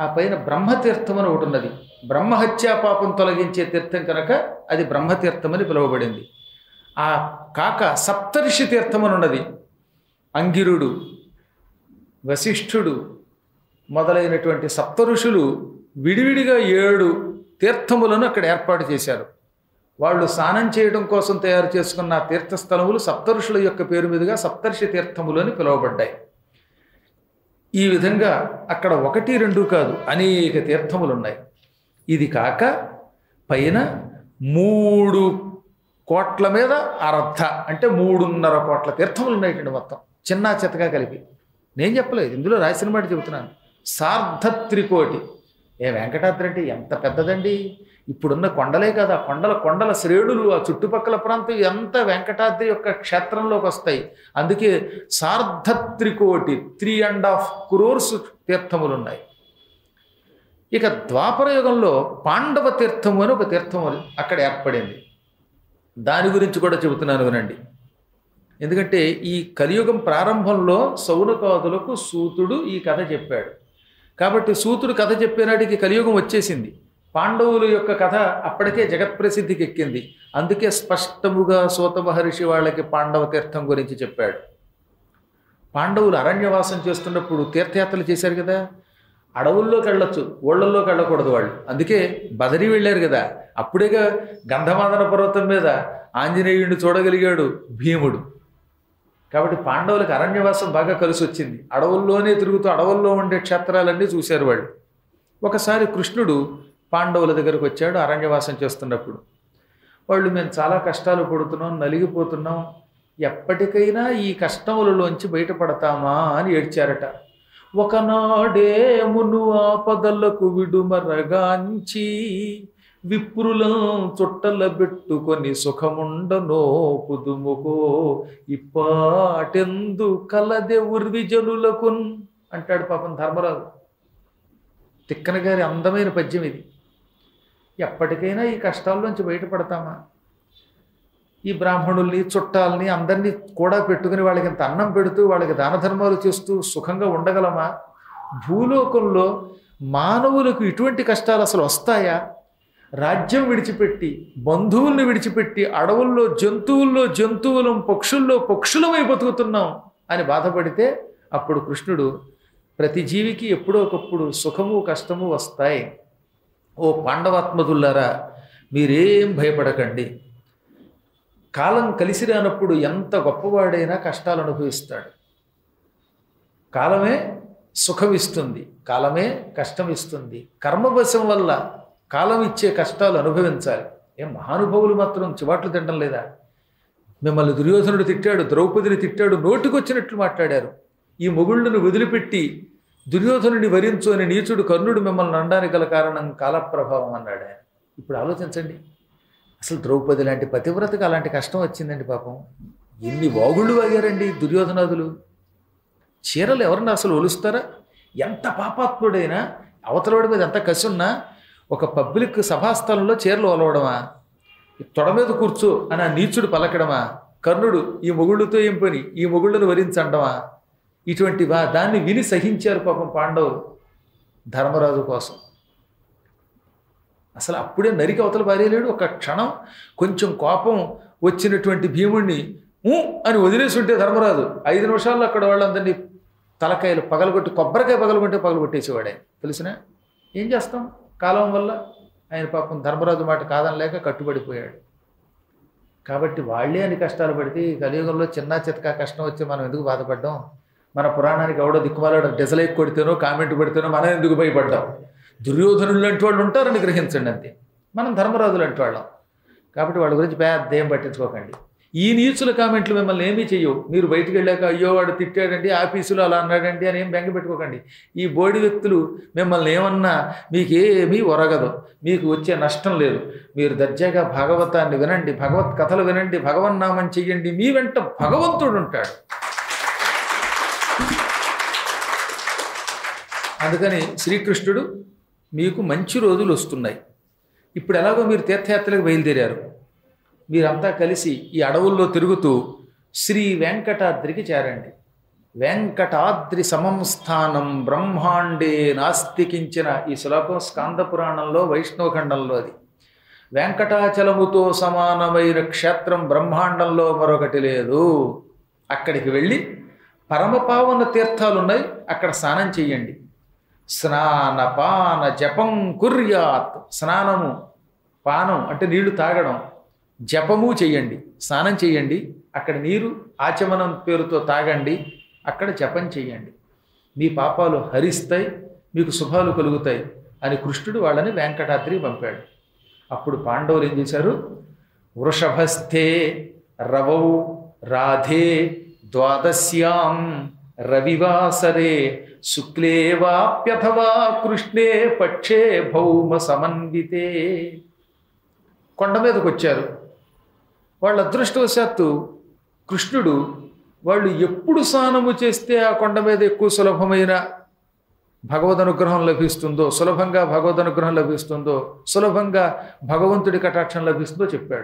ఆ పైన బ్రహ్మతీర్థం అని ఒకటి ఉన్నది బ్రహ్మహత్యా పాపం తొలగించే తీర్థం కనుక అది బ్రహ్మతీర్థం అని పిలువబడింది ఆ కాక సప్తర్షి తీర్థం అని ఉన్నది అంగిరుడు వశిష్ఠుడు మొదలైనటువంటి సప్త ఋషులు విడివిడిగా ఏడు తీర్థములను అక్కడ ఏర్పాటు చేశారు వాళ్ళు స్నానం చేయడం కోసం తయారు చేసుకున్న ఆ తీర్థస్థలములు సప్తఋషుల యొక్క పేరు మీదుగా సప్తర్షి తీర్థములు అని పిలువబడ్డాయి ఈ విధంగా అక్కడ ఒకటి రెండు కాదు అనేక తీర్థములు ఉన్నాయి ఇది కాక పైన మూడు కోట్ల మీద అర్ధ అంటే మూడున్నర కోట్ల తీర్థములు ఉన్నాయండి మొత్తం చిన్న చెత్తగా కలిపి నేను చెప్పలేదు ఇందులో రాసిన మాట చెబుతున్నాను సార్ధ త్రికోటి ఏ వెంకటాద్రి అంటే ఎంత పెద్దదండి ఇప్పుడున్న కొండలే కదా కొండల కొండల శ్రేణులు ఆ చుట్టుపక్కల ప్రాంతం ఎంత వెంకటాద్రి యొక్క క్షేత్రంలోకి వస్తాయి అందుకే సార్ధ త్రికోటి త్రీ అండ్ హాఫ్ క్రోర్స్ తీర్థములు ఉన్నాయి ఇక ద్వాపర యుగంలో పాండవ తీర్థము అని ఒక తీర్థం అక్కడ ఏర్పడింది దాని గురించి కూడా చెబుతున్నాను వినండి ఎందుకంటే ఈ కలియుగం ప్రారంభంలో సౌనకాదులకు సూతుడు ఈ కథ చెప్పాడు కాబట్టి సూతుడు కథ చెప్పేనాటికి కలియుగం వచ్చేసింది పాండవుల యొక్క కథ అప్పటికే జగత్ప్రసిద్ధికి ఎక్కింది అందుకే స్పష్టముగా సూత మహర్షి వాళ్ళకి పాండవ తీర్థం గురించి చెప్పాడు పాండవులు అరణ్యవాసం చేస్తున్నప్పుడు తీర్థయాత్రలు చేశారు కదా అడవుల్లోకి వెళ్ళొచ్చు ఊళ్ళల్లోకి వెళ్ళకూడదు వాళ్ళు అందుకే బదరి వెళ్ళారు కదా అప్పుడేగా గంధమాదన పర్వతం మీద ఆంజనేయుడిని చూడగలిగాడు భీముడు కాబట్టి పాండవులకు అరణ్యవాసం బాగా కలిసి వచ్చింది అడవుల్లోనే తిరుగుతూ అడవుల్లో ఉండే క్షేత్రాలన్నీ చూశారు వాళ్ళు ఒకసారి కృష్ణుడు పాండవుల దగ్గరకు వచ్చాడు అరణ్యవాసం చేస్తున్నప్పుడు వాళ్ళు మేము చాలా కష్టాలు పడుతున్నాం నలిగిపోతున్నాం ఎప్పటికైనా ఈ కష్టములలోంచి బయటపడతామా అని ఏడ్చారట ఒకనాడేమును ఆపదలకు విడుమరగాంచి విప్రులం చుట్టల పెట్టుకొని సుఖముండనో పుదుముకో ఇప్పాటెందు కలదె ఉర్విజనులకున్ అంటాడు పాపం ధర్మరాజు తిక్కన గారి అందమైన పద్యం ఇది ఎప్పటికైనా ఈ కష్టాల్లోంచి బయటపడతామా ఈ బ్రాహ్మణుల్ని చుట్టాలని అందరినీ కూడా పెట్టుకుని వాళ్ళకి ఇంత అన్నం పెడుతూ వాళ్ళకి దాన ధర్మాలు చేస్తూ సుఖంగా ఉండగలమా భూలోకంలో మానవులకు ఇటువంటి కష్టాలు అసలు వస్తాయా రాజ్యం విడిచిపెట్టి బంధువుల్ని విడిచిపెట్టి అడవుల్లో జంతువుల్లో జంతువులం పక్షుల్లో పక్షులమై బతుకుతున్నాం అని బాధపడితే అప్పుడు కృష్ణుడు ప్రతి జీవికి ఎప్పుడో ఒకప్పుడు సుఖము కష్టము వస్తాయి ఓ పాండవాత్మదుల్లారా మీరేం భయపడకండి కాలం కలిసి రానప్పుడు ఎంత గొప్పవాడైనా కష్టాలు అనుభవిస్తాడు కాలమే సుఖం ఇస్తుంది కాలమే కష్టం ఇస్తుంది కర్మవశం వల్ల కాలం ఇచ్చే కష్టాలు అనుభవించాలి ఏం మహానుభావులు మాత్రం చివాట్లు తినడం లేదా మిమ్మల్ని దుర్యోధనుడు తిట్టాడు ద్రౌపదిని తిట్టాడు నోటికొచ్చినట్లు మాట్లాడారు ఈ మొగుళ్ళను వదిలిపెట్టి దుర్యోధనుని వరించు అని నీచుడు కర్ణుడు మిమ్మల్ని అనడానికి గల కారణం కాలప్రభావం అన్నాడు ఆయన ఇప్పుడు ఆలోచించండి అసలు ద్రౌపది లాంటి పతివ్రతకు అలాంటి కష్టం వచ్చిందండి పాపం ఎన్ని వాగుళ్ళు వాగారండి దుర్యోధనాదులు చీరలు ఎవరన్నా అసలు ఒలుస్తారా ఎంత పాపాత్ముడైనా అవతలవాడి మీద ఎంత కసి ఉన్నా ఒక పబ్లిక్ సభాస్థలంలో చీరలు ఒలవడమా తొడ మీద కూర్చో అని ఆ నీచుడు పలకడమా కర్ణుడు ఈ మొగుళ్ళతో ఏం పని ఈ మొగుళ్ళను వరించండమా ఇటువంటి వా దాన్ని విని సహించారు పాపం పాండవులు ధర్మరాజు కోసం అసలు అప్పుడే నరికి అవతల పారేయలేడు ఒక క్షణం కొంచెం కోపం వచ్చినటువంటి భీముణ్ణి ఊ అని వదిలేసి ఉంటే ధర్మరాజు ఐదు నిమిషాల్లో అక్కడ వాళ్ళందరినీ తలకాయలు పగలగొట్టి కొబ్బరికాయ పగలగొట్టే పగలగొట్టేసేవాడే తెలిసినా ఏం చేస్తాం కాలం వల్ల ఆయన పాపం ధర్మరాజు మాట కాదనలేక కట్టుబడిపోయాడు కాబట్టి వాళ్ళే అని కష్టాలు పడితే ఈ కలియుగంలో చిన్న చితకా కష్టం వచ్చి మనం ఎందుకు బాధపడ్డాం మన పురాణానికి ఎవడో దిక్కుమాలాడో డిజలైక్ కొడితేనో కామెంట్ పెడితేనో మనం ఎందుకు భయపడ్డాం దుర్యోధనులు లాంటి వాళ్ళు ఉంటారని గ్రహించండి అంతే మనం ధర్మరాజులు లాంటి వాళ్ళం కాబట్టి వాళ్ళ గురించి పెద్ద ఏం పట్టించుకోకండి ఈ నీచుల కామెంట్లు మిమ్మల్ని ఏమీ చెయ్యవు మీరు బయటికి వెళ్ళాక అయ్యో వాడు తిట్టాడండి ఆఫీసులో అలా అన్నాడండి అని ఏం బెంగ పెట్టుకోకండి ఈ బోడి వ్యక్తులు మిమ్మల్ని ఏమన్నా మీకు ఏమీ ఒరగదు మీకు వచ్చే నష్టం లేదు మీరు దర్జాగా భాగవతాన్ని వినండి భగవత్ కథలు వినండి భగవన్నామం చెయ్యండి మీ వెంట భగవంతుడు ఉంటాడు అందుకని శ్రీకృష్ణుడు మీకు మంచి రోజులు వస్తున్నాయి ఇప్పుడు ఎలాగో మీరు తీర్థయాత్రలకు బయలుదేరారు మీరంతా కలిసి ఈ అడవుల్లో తిరుగుతూ శ్రీ వెంకటాద్రికి చేరండి వెంకటాద్రి సమం స్థానం బ్రహ్మాండే నాస్తికించిన ఈ శ్లోకం స్కాంద పురాణంలో వైష్ణవఖండంలో అది వెంకటాచలముతో సమానమైన క్షేత్రం బ్రహ్మాండంలో మరొకటి లేదు అక్కడికి వెళ్ళి పరమపావన తీర్థాలు ఉన్నాయి అక్కడ స్నానం చెయ్యండి స్నాన పాన జపం కుర్యాత్ స్నానము పానం అంటే నీళ్లు తాగడం జపము చెయ్యండి స్నానం చెయ్యండి అక్కడ నీరు ఆచమనం పేరుతో తాగండి అక్కడ జపం చెయ్యండి మీ పాపాలు హరిస్తాయి మీకు శుభాలు కలుగుతాయి అని కృష్ణుడు వాళ్ళని వెంకటాద్రి పంపాడు అప్పుడు పాండవులు ఏం చేశారు వృషభస్థే రవౌ రాధే ద్వాదశ్యాం రవివాసరే శుక్లే వాప్యథవా కృష్ణే పక్షే భౌమ సమన్వితే కొండ మీదకి వచ్చారు వాళ్ళ అదృష్టవశాత్తు కృష్ణుడు వాళ్ళు ఎప్పుడు స్నానము చేస్తే ఆ కొండ మీద ఎక్కువ సులభమైన భగవద్ అనుగ్రహం లభిస్తుందో సులభంగా భగవద్ అనుగ్రహం లభిస్తుందో సులభంగా భగవంతుడి కటాక్షం లభిస్తుందో చెప్పాడు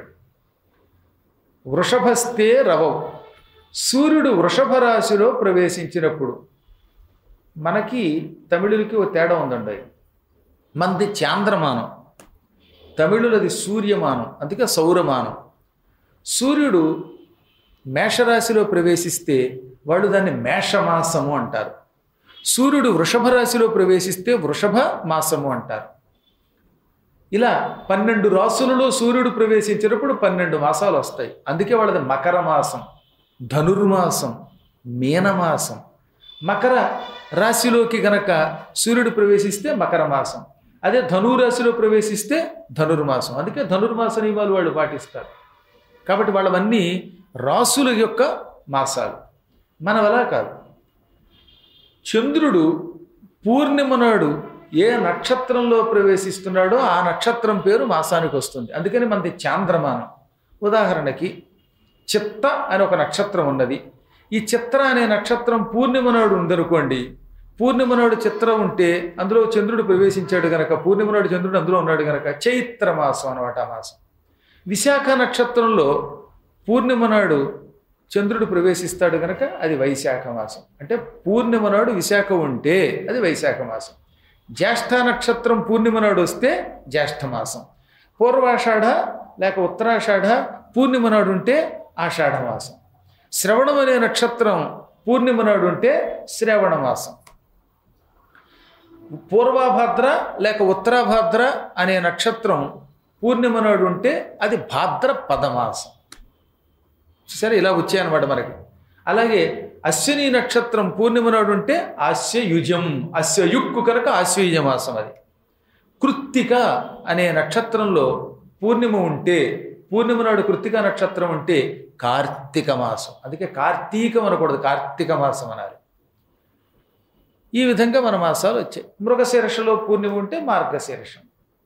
వృషభస్తే రవౌ సూర్యుడు వృషభ రాశిలో ప్రవేశించినప్పుడు మనకి తమిళులకి ఓ తేడా ఉందండి మనది చాంద్రమానం తమిళులది సూర్యమానం అందుకే సౌరమానం సూర్యుడు మేషరాశిలో ప్రవేశిస్తే వాళ్ళు దాన్ని మేషమాసము అంటారు సూర్యుడు వృషభ రాశిలో ప్రవేశిస్తే వృషభ మాసము అంటారు ఇలా పన్నెండు రాసులలో సూర్యుడు ప్రవేశించినప్పుడు పన్నెండు మాసాలు వస్తాయి అందుకే వాళ్ళది మకర మాసం ధనుర్మాసం మీనమాసం మకర రాశిలోకి గనక సూర్యుడు ప్రవేశిస్తే మకర మాసం అదే ధనురాశిలో ప్రవేశిస్తే ధనుర్మాసం అందుకే ధనుర్మాస నియమాలు వాళ్ళు పాటిస్తారు కాబట్టి వాళ్ళవన్నీ రాసుల యొక్క మాసాలు మనవలా కాదు చంద్రుడు పూర్ణిమ నాడు ఏ నక్షత్రంలో ప్రవేశిస్తున్నాడో ఆ నక్షత్రం పేరు మాసానికి వస్తుంది అందుకని మనది చాంద్రమానం ఉదాహరణకి చిత్త అని ఒక నక్షత్రం ఉన్నది ఈ చిత్ర అనే నక్షత్రం పూర్ణిమ నాడు ఉందనుకోండి పూర్ణిమ నాడు చిత్రం ఉంటే అందులో చంద్రుడు ప్రవేశించాడు గనక పూర్ణిమ నాడు చంద్రుడు అందులో ఉన్నాడు గనక చైత్ర మాసం అనమాట ఆ మాసం విశాఖ నక్షత్రంలో పూర్ణిమ నాడు చంద్రుడు ప్రవేశిస్తాడు గనక అది వైశాఖ మాసం అంటే పూర్ణిమ నాడు విశాఖ ఉంటే అది వైశాఖ మాసం జ్యేష్ఠ నక్షత్రం పూర్ణిమ నాడు వస్తే జ్యేష్ఠ మాసం పూర్వాషాఢ లేక ఉత్తరాషాఢ పూర్ణిమ నాడు ఉంటే ఆషాఢ మాసం శ్రవణం అనే నక్షత్రం పూర్ణిమ నాడు ఉంటే శ్రవణ మాసం పూర్వాభాద్ర లేక ఉత్తరాభాద్ర అనే నక్షత్రం పూర్ణిమ నాడు ఉంటే అది భాద్ర పదమాసం సరే ఇలా వచ్చాయన్నమాట మనకి అలాగే అశ్విని నక్షత్రం పూర్ణిమ నాడు ఉంటే ఆస్యయుజం అస్యయుక్కు కనుక ఆస్యయుజ మాసం అది కృత్తిక అనే నక్షత్రంలో పూర్ణిమ ఉంటే పూర్ణిమ నాడు కృత్తిక నక్షత్రం ఉంటే కార్తీక మాసం అందుకే కార్తీకం అనకూడదు కార్తీక మాసం అనాలి ఈ విధంగా మన మాసాలు వచ్చాయి మృగశీర్షలో పూర్ణిమ ఉంటే మార్గశీర్షం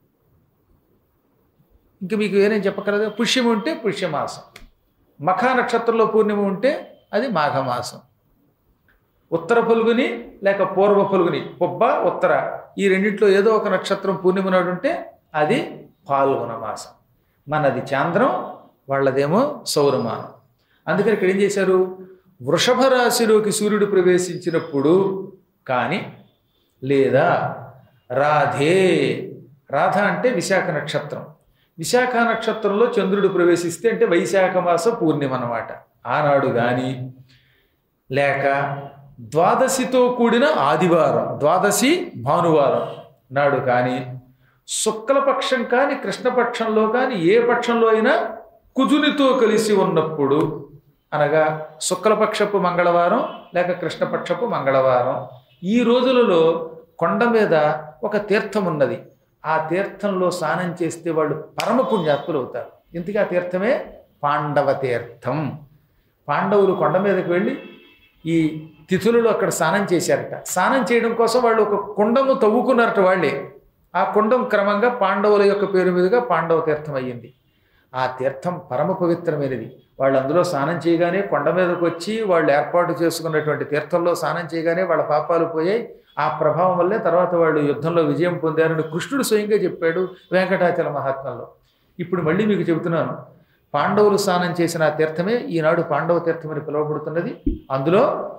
ఇంక మీకు ఏనేం చెప్పగలదు పుష్యం ఉంటే పుష్యమాసం మఖా నక్షత్రంలో పూర్ణిమ ఉంటే అది మాఘమాసం ఉత్తర పొలుగుని లేక పూర్వ పొలుగుని పొబ్బ ఉత్తర ఈ రెండింటిలో ఏదో ఒక నక్షత్రం పూర్ణిమ నాడు ఉంటే అది పాల్గొన మాసం మనది చాంద్రం వాళ్ళదేమో సౌరమానం అందుకని ఇక్కడ ఏం చేశారు వృషభ రాశిలోకి సూర్యుడు ప్రవేశించినప్పుడు కానీ లేదా రాధే రాధ అంటే విశాఖ నక్షత్రం విశాఖ నక్షత్రంలో చంద్రుడు ప్రవేశిస్తే అంటే వైశాఖ మాస పూర్ణిమ అన్నమాట ఆనాడు కానీ లేక ద్వాదశితో కూడిన ఆదివారం ద్వాదశి భానువారం నాడు కానీ శుక్లపక్షం కానీ కృష్ణపక్షంలో కానీ ఏ పక్షంలో అయినా కుజునితో కలిసి ఉన్నప్పుడు అనగా శుక్లపక్షపు మంగళవారం లేక కృష్ణపక్షపు మంగళవారం ఈ రోజులలో కొండ మీద ఒక తీర్థం ఉన్నది ఆ తీర్థంలో స్నానం చేస్తే వాళ్ళు పరమ పుణ్యాత్ములు అవుతారు ఇంతకీ ఆ తీర్థమే పాండవ తీర్థం పాండవులు కొండ మీదకి వెళ్ళి ఈ తిథులలో అక్కడ స్నానం చేశారట స్నానం చేయడం కోసం వాళ్ళు ఒక కుండము తవ్వుకున్నారట వాళ్ళే ఆ కుండం క్రమంగా పాండవుల యొక్క పేరు మీదుగా పాండవ తీర్థం అయ్యింది ఆ తీర్థం పరమ పవిత్రమైనది వాళ్ళు అందులో స్నానం చేయగానే కొండ మీదకి వచ్చి వాళ్ళు ఏర్పాటు చేసుకున్నటువంటి తీర్థంలో స్నానం చేయగానే వాళ్ళ పాపాలు పోయాయి ఆ ప్రభావం వల్లే తర్వాత వాళ్ళు యుద్ధంలో విజయం పొందారని కృష్ణుడు స్వయంగా చెప్పాడు వెంకటాచల మహాత్మ్యంలో ఇప్పుడు మళ్ళీ మీకు చెబుతున్నాను పాండవులు స్నానం చేసిన ఆ తీర్థమే ఈనాడు పాండవ తీర్థం అని పిలువబడుతున్నది అందులో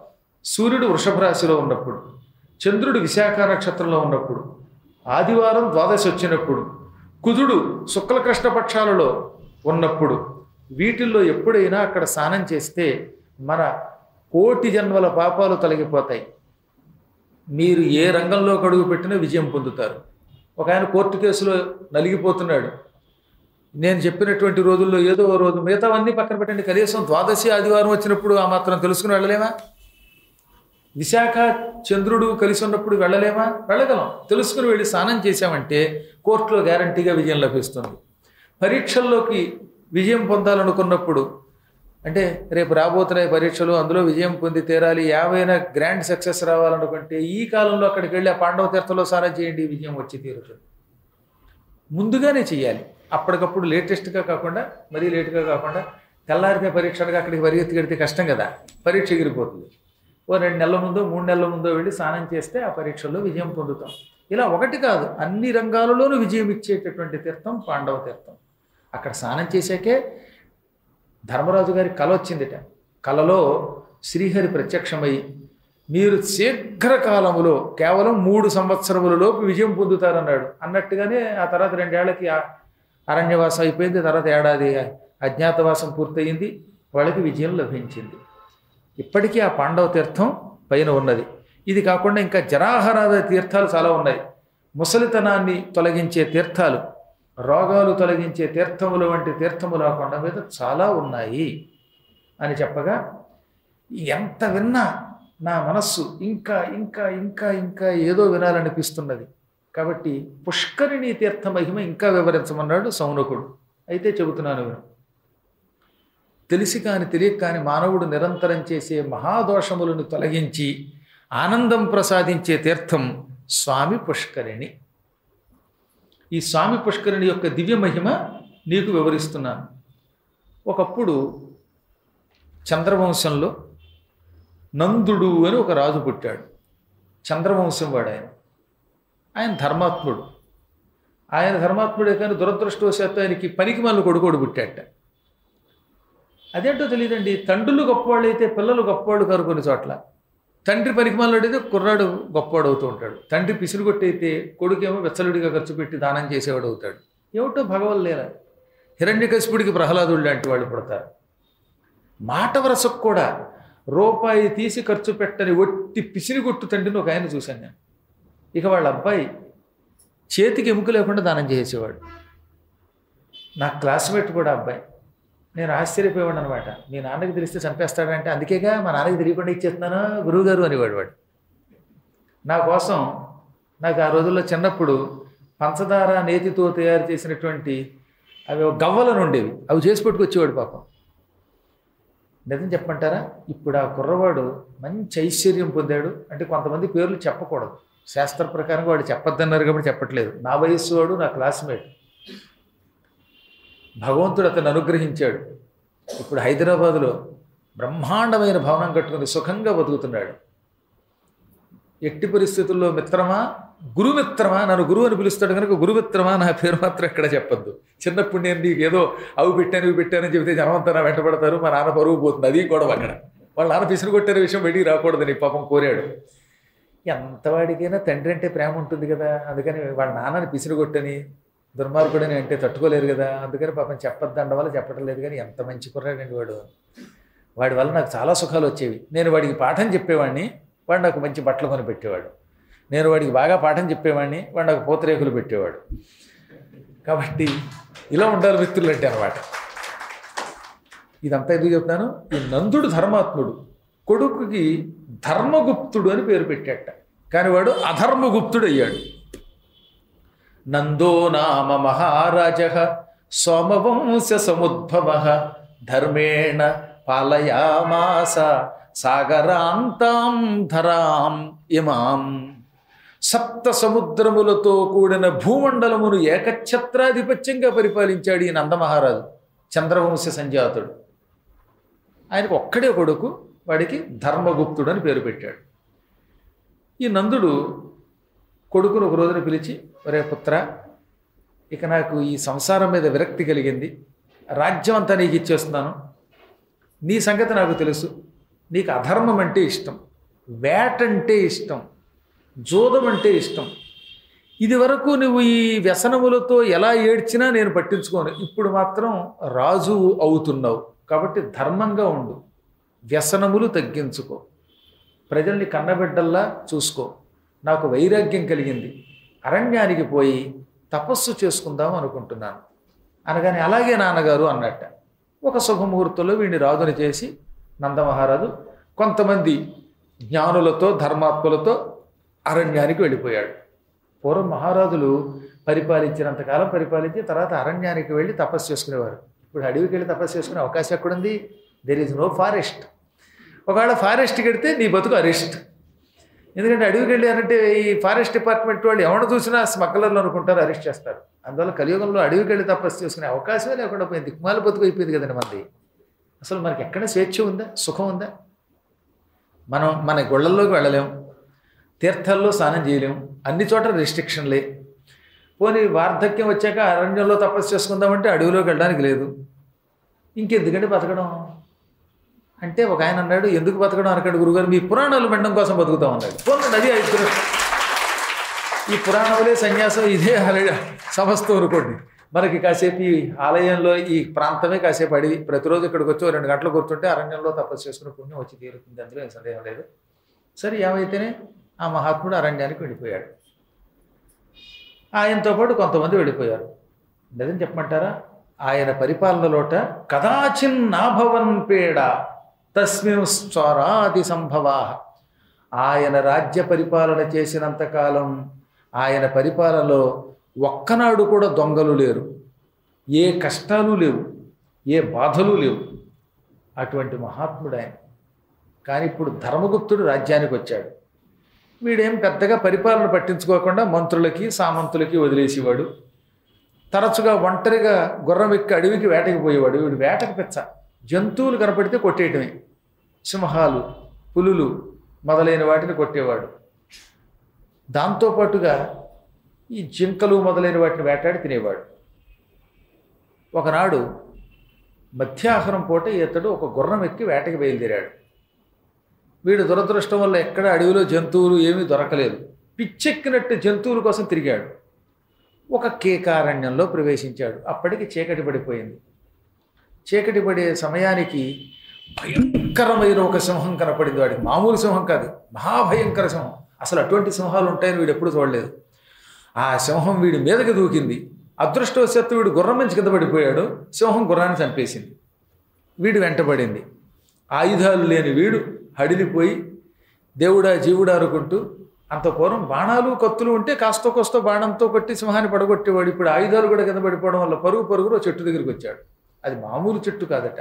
సూర్యుడు వృషభ రాశిలో ఉన్నప్పుడు చంద్రుడు విశాఖ నక్షత్రంలో ఉన్నప్పుడు ఆదివారం ద్వాదశి వచ్చినప్పుడు కుజుడు శుక్లకృష్ణ పక్షాలలో ఉన్నప్పుడు వీటిల్లో ఎప్పుడైనా అక్కడ స్నానం చేస్తే మన కోటి జన్మల పాపాలు తొలగిపోతాయి మీరు ఏ రంగంలో కడుగు పెట్టినా విజయం పొందుతారు ఒక ఆయన కోర్టు కేసులో నలిగిపోతున్నాడు నేను చెప్పినటువంటి రోజుల్లో ఏదో ఓ రోజు మిగతావన్నీ పక్కన పెట్టండి కనీసం ద్వాదశి ఆదివారం వచ్చినప్పుడు ఆ మాత్రం తెలుసుకుని వెళ్ళలేమా విశాఖ చంద్రుడు కలిసి ఉన్నప్పుడు వెళ్ళలేమా వెళ్ళగలం తెలుసుకుని వెళ్ళి స్నానం చేశామంటే కోర్టులో గ్యారంటీగా విజయం లభిస్తుంది పరీక్షల్లోకి విజయం పొందాలనుకున్నప్పుడు అంటే రేపు రాబోతున్నాయి పరీక్షలు అందులో విజయం పొంది తీరాలి యాభైనా గ్రాండ్ సక్సెస్ రావాలనుకుంటే ఈ కాలంలో అక్కడికి వెళ్ళి ఆ పాండవ తీర్థంలో స్నానం చేయండి విజయం వచ్చి తీరుతుంది ముందుగానే చేయాలి అప్పటికప్పుడు లేటెస్ట్గా కాకుండా మరీ లేట్గా కాకుండా తెల్లారితే పరీక్షలుగా అక్కడికి పరిగెత్తి కడితే కష్టం కదా పరీక్ష ఎగిరిపోతుంది ఓ రెండు నెలల ముందో మూడు నెలల ముందో వెళ్ళి స్నానం చేస్తే ఆ పరీక్షల్లో విజయం పొందుతాం ఇలా ఒకటి కాదు అన్ని రంగాలలోనూ విజయం ఇచ్చేటటువంటి తీర్థం పాండవ తీర్థం అక్కడ స్నానం చేశాకే ధర్మరాజు గారి కల వచ్చిందిట కలలో శ్రీహరి ప్రత్యక్షమై మీరు శీఘ్రకాలములో కేవలం మూడు సంవత్సరములలోపు విజయం పొందుతారన్నాడు అన్నట్టుగానే ఆ తర్వాత రెండేళ్లకి ఆ అరణ్యవాసం అయిపోయింది తర్వాత ఏడాది అజ్ఞాతవాసం పూర్తయింది వాళ్ళకి విజయం లభించింది ఇప్పటికీ ఆ పాండవ తీర్థం పైన ఉన్నది ఇది కాకుండా ఇంకా జరాహరాద తీర్థాలు చాలా ఉన్నాయి ముసలితనాన్ని తొలగించే తీర్థాలు రోగాలు తొలగించే తీర్థములు వంటి తీర్థములు ఆ కొండ మీద చాలా ఉన్నాయి అని చెప్పగా ఎంత విన్నా నా మనస్సు ఇంకా ఇంకా ఇంకా ఇంకా ఏదో వినాలనిపిస్తున్నది కాబట్టి పుష్కరిణి తీర్థ మహిమ ఇంకా వివరించమన్నాడు సౌనకుడు అయితే చెబుతున్నాను విను తెలిసి కాని తెలియక కాని మానవుడు నిరంతరం చేసే మహాదోషములను తొలగించి ఆనందం ప్రసాదించే తీర్థం స్వామి పుష్కరిణి ఈ స్వామి పుష్కరిణి యొక్క దివ్య మహిమ నీకు వివరిస్తున్నాను ఒకప్పుడు చంద్రవంశంలో నందుడు అని ఒక రాజు పుట్టాడు చంద్రవంశం వాడు ఆయన ఆయన ధర్మాత్ముడు ఆయన ధర్మాత్ముడే కానీ దురదృష్టవశాత్తు ఆయనకి పనికి మళ్ళీ కొడుకోడు పుట్టాట అదేంటో తెలియదండి తండ్రులు గొప్పవాళ్ళు అయితే పిల్లలు గొప్పవాళ్ళు కారు కొన్ని చోట్ల తండ్రి పనికిమాలను అయితే కుర్రాడు గొప్పవాడు అవుతూ ఉంటాడు తండ్రి పిసిరుగొట్టి అయితే కొడుకేమో వెచ్చలుడిగా ఖర్చు పెట్టి దానం చేసేవాడు అవుతాడు ఏమిటో భగవన్ లేరా హిరణ్యకశిపుడికి ప్రహ్లాదుడు లాంటి వాళ్ళు పుడతారు మాట వరసకు కూడా రూపాయి తీసి ఖర్చు పెట్టని ఒట్టి పిసిరిగొట్టు తండ్రిని ఒక ఆయన చూశాను నేను ఇక వాళ్ళ అబ్బాయి చేతికి ఎముక లేకుండా దానం చేసేవాడు నా క్లాస్మేట్ కూడా అబ్బాయి నేను ఆశ్చర్యపోయాడు అనమాట మీ నాన్నకి తెలిస్తే చంపేస్తాడంటే అందుకేగా మా నాన్నకి తెలియకుండా ఇచ్చేస్తున్నాను గురువుగారు అనేవాడు వాడు నా కోసం నాకు ఆ రోజుల్లో చిన్నప్పుడు పంచదార నేతితో తయారు చేసినటువంటి అవి గవ్వలను ఉండేవి అవి చేసి పట్టుకొచ్చేవాడు పాపం నిజం చెప్పమంటారా ఇప్పుడు ఆ కుర్రవాడు మంచి ఐశ్వర్యం పొందాడు అంటే కొంతమంది పేర్లు చెప్పకూడదు శాస్త్ర ప్రకారంగా వాడు చెప్పొద్దన్నారు కాబట్టి చెప్పట్లేదు నా వయస్సు వాడు నా క్లాస్మేట్ భగవంతుడు అతను అనుగ్రహించాడు ఇప్పుడు హైదరాబాదులో బ్రహ్మాండమైన భవనం కట్టుకుని సుఖంగా బతుకుతున్నాడు ఎట్టి పరిస్థితుల్లో మిత్రమా గురుమిత్రమా నన్ను గురువు అని పిలుస్తాడు కనుక గురుమిత్రమా నా పేరు మాత్రం ఎక్కడ చెప్పొద్దు చిన్నప్పుడు నేను నీకు ఏదో అవి పెట్టాను ఇవి పెట్టానని చెబితే జనమంతా నా వెంటబడతారు మా నాన్న పరువు పోతుంది అది గొడవ అక్కడ వాళ్ళ నాన్న పిసిరు కొట్టిన విషయం బయటికి రాకూడదని పాపం కోరాడు ఎంతవాడికైనా తండ్రి అంటే ప్రేమ ఉంటుంది కదా అందుకని వాళ్ళ నాన్నని పిసిరు కొట్టని దుర్మార్గుడని అంటే తట్టుకోలేరు కదా అందుకని పాపం చెప్పొద్దండ వల్ల చెప్పడం లేదు కానీ ఎంత మంచి కుర్రాడండి వాడు వాడి వల్ల నాకు చాలా సుఖాలు వచ్చేవి నేను వాడికి పాఠం చెప్పేవాడిని వాడు నాకు మంచి బట్టలు కొని పెట్టేవాడు నేను వాడికి బాగా పాఠం చెప్పేవాడిని వాడు నాకు పూతరేకులు పెట్టేవాడు కాబట్టి ఇలా ఉండాలి మిత్రులు అంటే అనమాట ఇదంతా ఎందుకు చెప్తాను ఈ నందుడు ధర్మాత్ముడు కొడుకుకి ధర్మగుప్తుడు అని పేరు పెట్టాట కానీ వాడు అధర్మగుప్తుడు అయ్యాడు నందో నామ మహారాజ సోమవంశ సముద్భవ ధర్మేణ పాలయామాస సాగరాంతాం ధరాం ఇమాం సప్త సముద్రములతో కూడిన భూమండలమును ఏకఛత్రాధిపత్యంగా పరిపాలించాడు ఈ నందమహారాజు చంద్రవంశ సంజాతుడు ఆయనకు ఒక్కడే కొడుకు వాడికి ధర్మగుప్తుడు అని పేరు పెట్టాడు ఈ నందుడు కొడుకును ఒక రోజున పిలిచి ఒరే పుత్ర ఇక నాకు ఈ సంసారం మీద విరక్తి కలిగింది రాజ్యం అంతా నీకు ఇచ్చేస్తున్నాను నీ సంగతి నాకు తెలుసు నీకు అధర్మం అంటే ఇష్టం వేటంటే ఇష్టం జూదం అంటే ఇష్టం ఇది వరకు నువ్వు ఈ వ్యసనములతో ఎలా ఏడ్చినా నేను పట్టించుకోను ఇప్పుడు మాత్రం రాజు అవుతున్నావు కాబట్టి ధర్మంగా ఉండు వ్యసనములు తగ్గించుకో ప్రజల్ని కన్నబిడ్డల్లా చూసుకో నాకు వైరాగ్యం కలిగింది అరణ్యానికి పోయి తపస్సు చేసుకుందాం అనుకుంటున్నాను అనగానే అలాగే నాన్నగారు అన్నట్ట ఒక శుభముహూర్తంలో వీడిని రాజుని చేసి నందమహారాజు కొంతమంది జ్ఞానులతో ధర్మాత్ములతో అరణ్యానికి వెళ్ళిపోయాడు పూర్వం మహారాజులు పరిపాలించినంతకాలం పరిపాలించి తర్వాత అరణ్యానికి వెళ్ళి తపస్సు చేసుకునేవారు ఇప్పుడు అడవికి వెళ్ళి తపస్సు చేసుకునే అవకాశం ఎక్కడుంది దెర్ ఈజ్ నో ఫారెస్ట్ ఒకవేళ ఫారెస్ట్కి వెడితే నీ బతుకు అరెస్ట్ ఎందుకంటే అడవికి వెళ్ళారంటే ఈ ఫారెస్ట్ డిపార్ట్మెంట్ వాళ్ళు ఎవరు చూసినా స్మగ్లర్లు అనుకుంటారు అరెస్ట్ చేస్తారు అందువల్ల కలియుగంలో అడవికి వెళ్ళి తపస్సు చేసుకునే అవకాశమే లేకుండా పోయింది దిక్మాల బతుకు అయిపోయింది కదండి మనది అసలు మనకి ఎక్కడ స్వేచ్ఛ ఉందా సుఖం ఉందా మనం మన గొళ్ళల్లోకి వెళ్ళలేం తీర్థాల్లో స్నానం చేయలేం అన్ని చోట్ల రెస్ట్రిక్షన్లే పోనీ వార్ధక్యం వచ్చాక అరణ్యంలో తపస్సు చేసుకుందామంటే అడవిలోకి వెళ్ళడానికి లేదు ఇంకెందుకంటే బతకడం అంటే ఒక ఆయన అన్నాడు ఎందుకు బతకడం అనకాడు గురుగారు మీ పురాణాలు వినడం కోసం బతుకుతాం అన్నాడు పోనీ నది అయితే ఈ పురాణములే సన్యాసం ఇదే అలే- సమస్తం అనుకోండి మనకి కాసేపు ఈ ఆలయంలో ఈ ప్రాంతమే కాసేపు అడివి ప్రతిరోజు ఇక్కడికి వచ్చి ఓ రెండు గంటలు కూర్చుంటే అరణ్యంలో తపస్సు చేసుకునే పుణ్యం వచ్చి తీరుతుంది అందులో ఏం సందేహం లేదు సరే ఏమైతేనే ఆ మహాత్ముడు అరణ్యానికి వెళ్ళిపోయాడు ఆయనతో పాటు కొంతమంది వెళ్ళిపోయారు నిజం చెప్పమంటారా ఆయన పరిపాలనలోట కదాచిన్ నాభవన్ పేడ తస్మిన్ స్వరాది సంభవా ఆయన రాజ్య పరిపాలన చేసినంతకాలం ఆయన పరిపాలనలో ఒక్కనాడు కూడా దొంగలు లేరు ఏ కష్టాలు లేవు ఏ బాధలు లేవు అటువంటి మహాత్ముడు ఆయన కానీ ఇప్పుడు ధర్మగుప్తుడు రాజ్యానికి వచ్చాడు వీడేం పెద్దగా పరిపాలన పట్టించుకోకుండా మంత్రులకి సామంతులకి వదిలేసేవాడు తరచుగా ఒంటరిగా గుర్రం ఎక్కి అడవికి వేటకి పోయేవాడు వీడు వేటకి పెచ్చ జంతువులు కనపడితే కొట్టేయటమే సింహాలు పులులు మొదలైన వాటిని కొట్టేవాడు దాంతోపాటుగా ఈ జింకలు మొదలైన వాటిని వేటాడి తినేవాడు ఒకనాడు మధ్యాహ్నం పూట ఇతడు ఒక గుర్రం ఎక్కి వేటకి బయలుదేరాడు వీడు దురదృష్టం వల్ల ఎక్కడ అడవిలో జంతువులు ఏమీ దొరకలేదు పిచ్చెక్కినట్టు జంతువుల కోసం తిరిగాడు ఒక కేకారణ్యంలో ప్రవేశించాడు అప్పటికి చీకటి పడిపోయింది చీకటి పడే సమయానికి భయంకరమైన ఒక సింహం కనపడింది వాడికి మామూలు సింహం కాదు మహాభయంకర సింహం అసలు అటువంటి సింహాలు ఉంటాయని వీడు ఎప్పుడు చూడలేదు ఆ సింహం వీడి మీదకి దూకింది అదృష్టవశాత్తు వీడు గుర్రం నుంచి కింద పడిపోయాడు సింహం గుర్రాన్ని చంపేసింది వీడు వెంటబడింది ఆయుధాలు లేని వీడు హడిలిపోయి దేవుడా జీవుడా అనుకుంటూ అంత పూర్వం బాణాలు కత్తులు ఉంటే కాస్త కోస్తో బాణంతో కొట్టి సింహాన్ని పడగొట్టేవాడు ఇప్పుడు ఆయుధాలు కూడా కింద పడిపోవడం వల్ల పరుగు పరుగురు ఓ చెట్టు దగ్గరికి వచ్చాడు అది మామూలు చెట్టు కాదట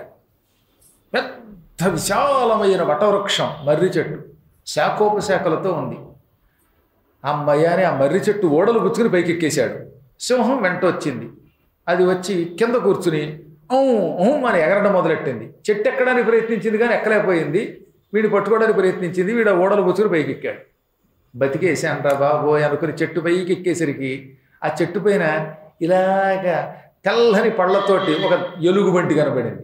పెద్ద విశాలమైన వటవృక్షం మర్రి చెట్టు శాఖోపశాఖలతో ఉంది అమ్మయ్యాని ఆ మర్రి చెట్టు ఓడలు గుచ్చుకుని పైకి ఎక్కేశాడు సింహం వెంట వచ్చింది అది వచ్చి కింద కూర్చుని ఊ ఊ అని ఎగరడం మొదలెట్టింది చెట్టు ఎక్కడానికి ప్రయత్నించింది కానీ ఎక్కలేకపోయింది వీడు పట్టుకోవడానికి ప్రయత్నించింది వీడు ఆ ఓడలు గుచ్చుకుని పైకి ఎక్కాడు బతికేసాన్రా బాబోయ్ అనుకుని చెట్టు పైకి ఎక్కేసరికి ఆ చెట్టు పైన ఇలాగా తెల్లని పళ్ళతోటి ఒక ఎలుగుబంటి కనబడింది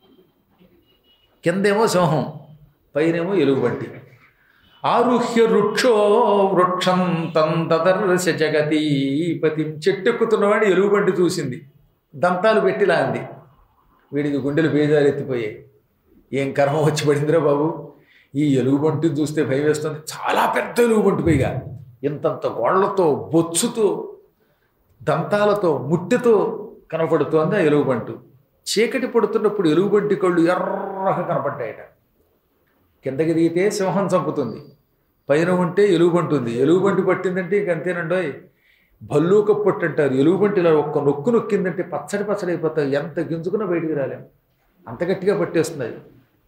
కిందేమో సింహం పైనేమో ఎలుగుబంటి ఆరుహ్య వృక్షో వృక్షం తందర్శ జగతీపతి చెట్టెక్కుతున్నవాడిని ఎలుగుబంటి చూసింది దంతాలు పెట్టిలా అంది వీడికి గుండెలు బేజారెత్తిపోయాయి ఏం కర్మ వచ్చి పడిందిరా బాబు ఈ ఎలుగుబంటిని చూస్తే భయం వేస్తుంది చాలా పెద్ద ఎలుగుబంటి పైగా ఇంతంత గోళ్లతో బొచ్చుతో దంతాలతో ముట్టెతో కనపడుతోంది ఆ ఎలుగుబంటు చీకటి పడుతున్నప్పుడు ఎలుగుబంటి కళ్ళు ఎర్రగా కనపడ్డాయట కిందకి దిగితే సింహం చంపుతుంది పైన ఉంటే ఎలుగుబంటి ఉంది ఎలుగుబంటి పట్టిందంటే ఇంక అంతేనండోయ్ భల్లూక పొట్టు అంటారు ఎలుగుబంటి ఇలా ఒక్క నొక్కు నొక్కిందంటే పచ్చడి పచ్చడి అయిపోతాయి ఎంత గింజుకున్నా బయటికి రాలేము అంత గట్టిగా పట్టేస్తుంది అది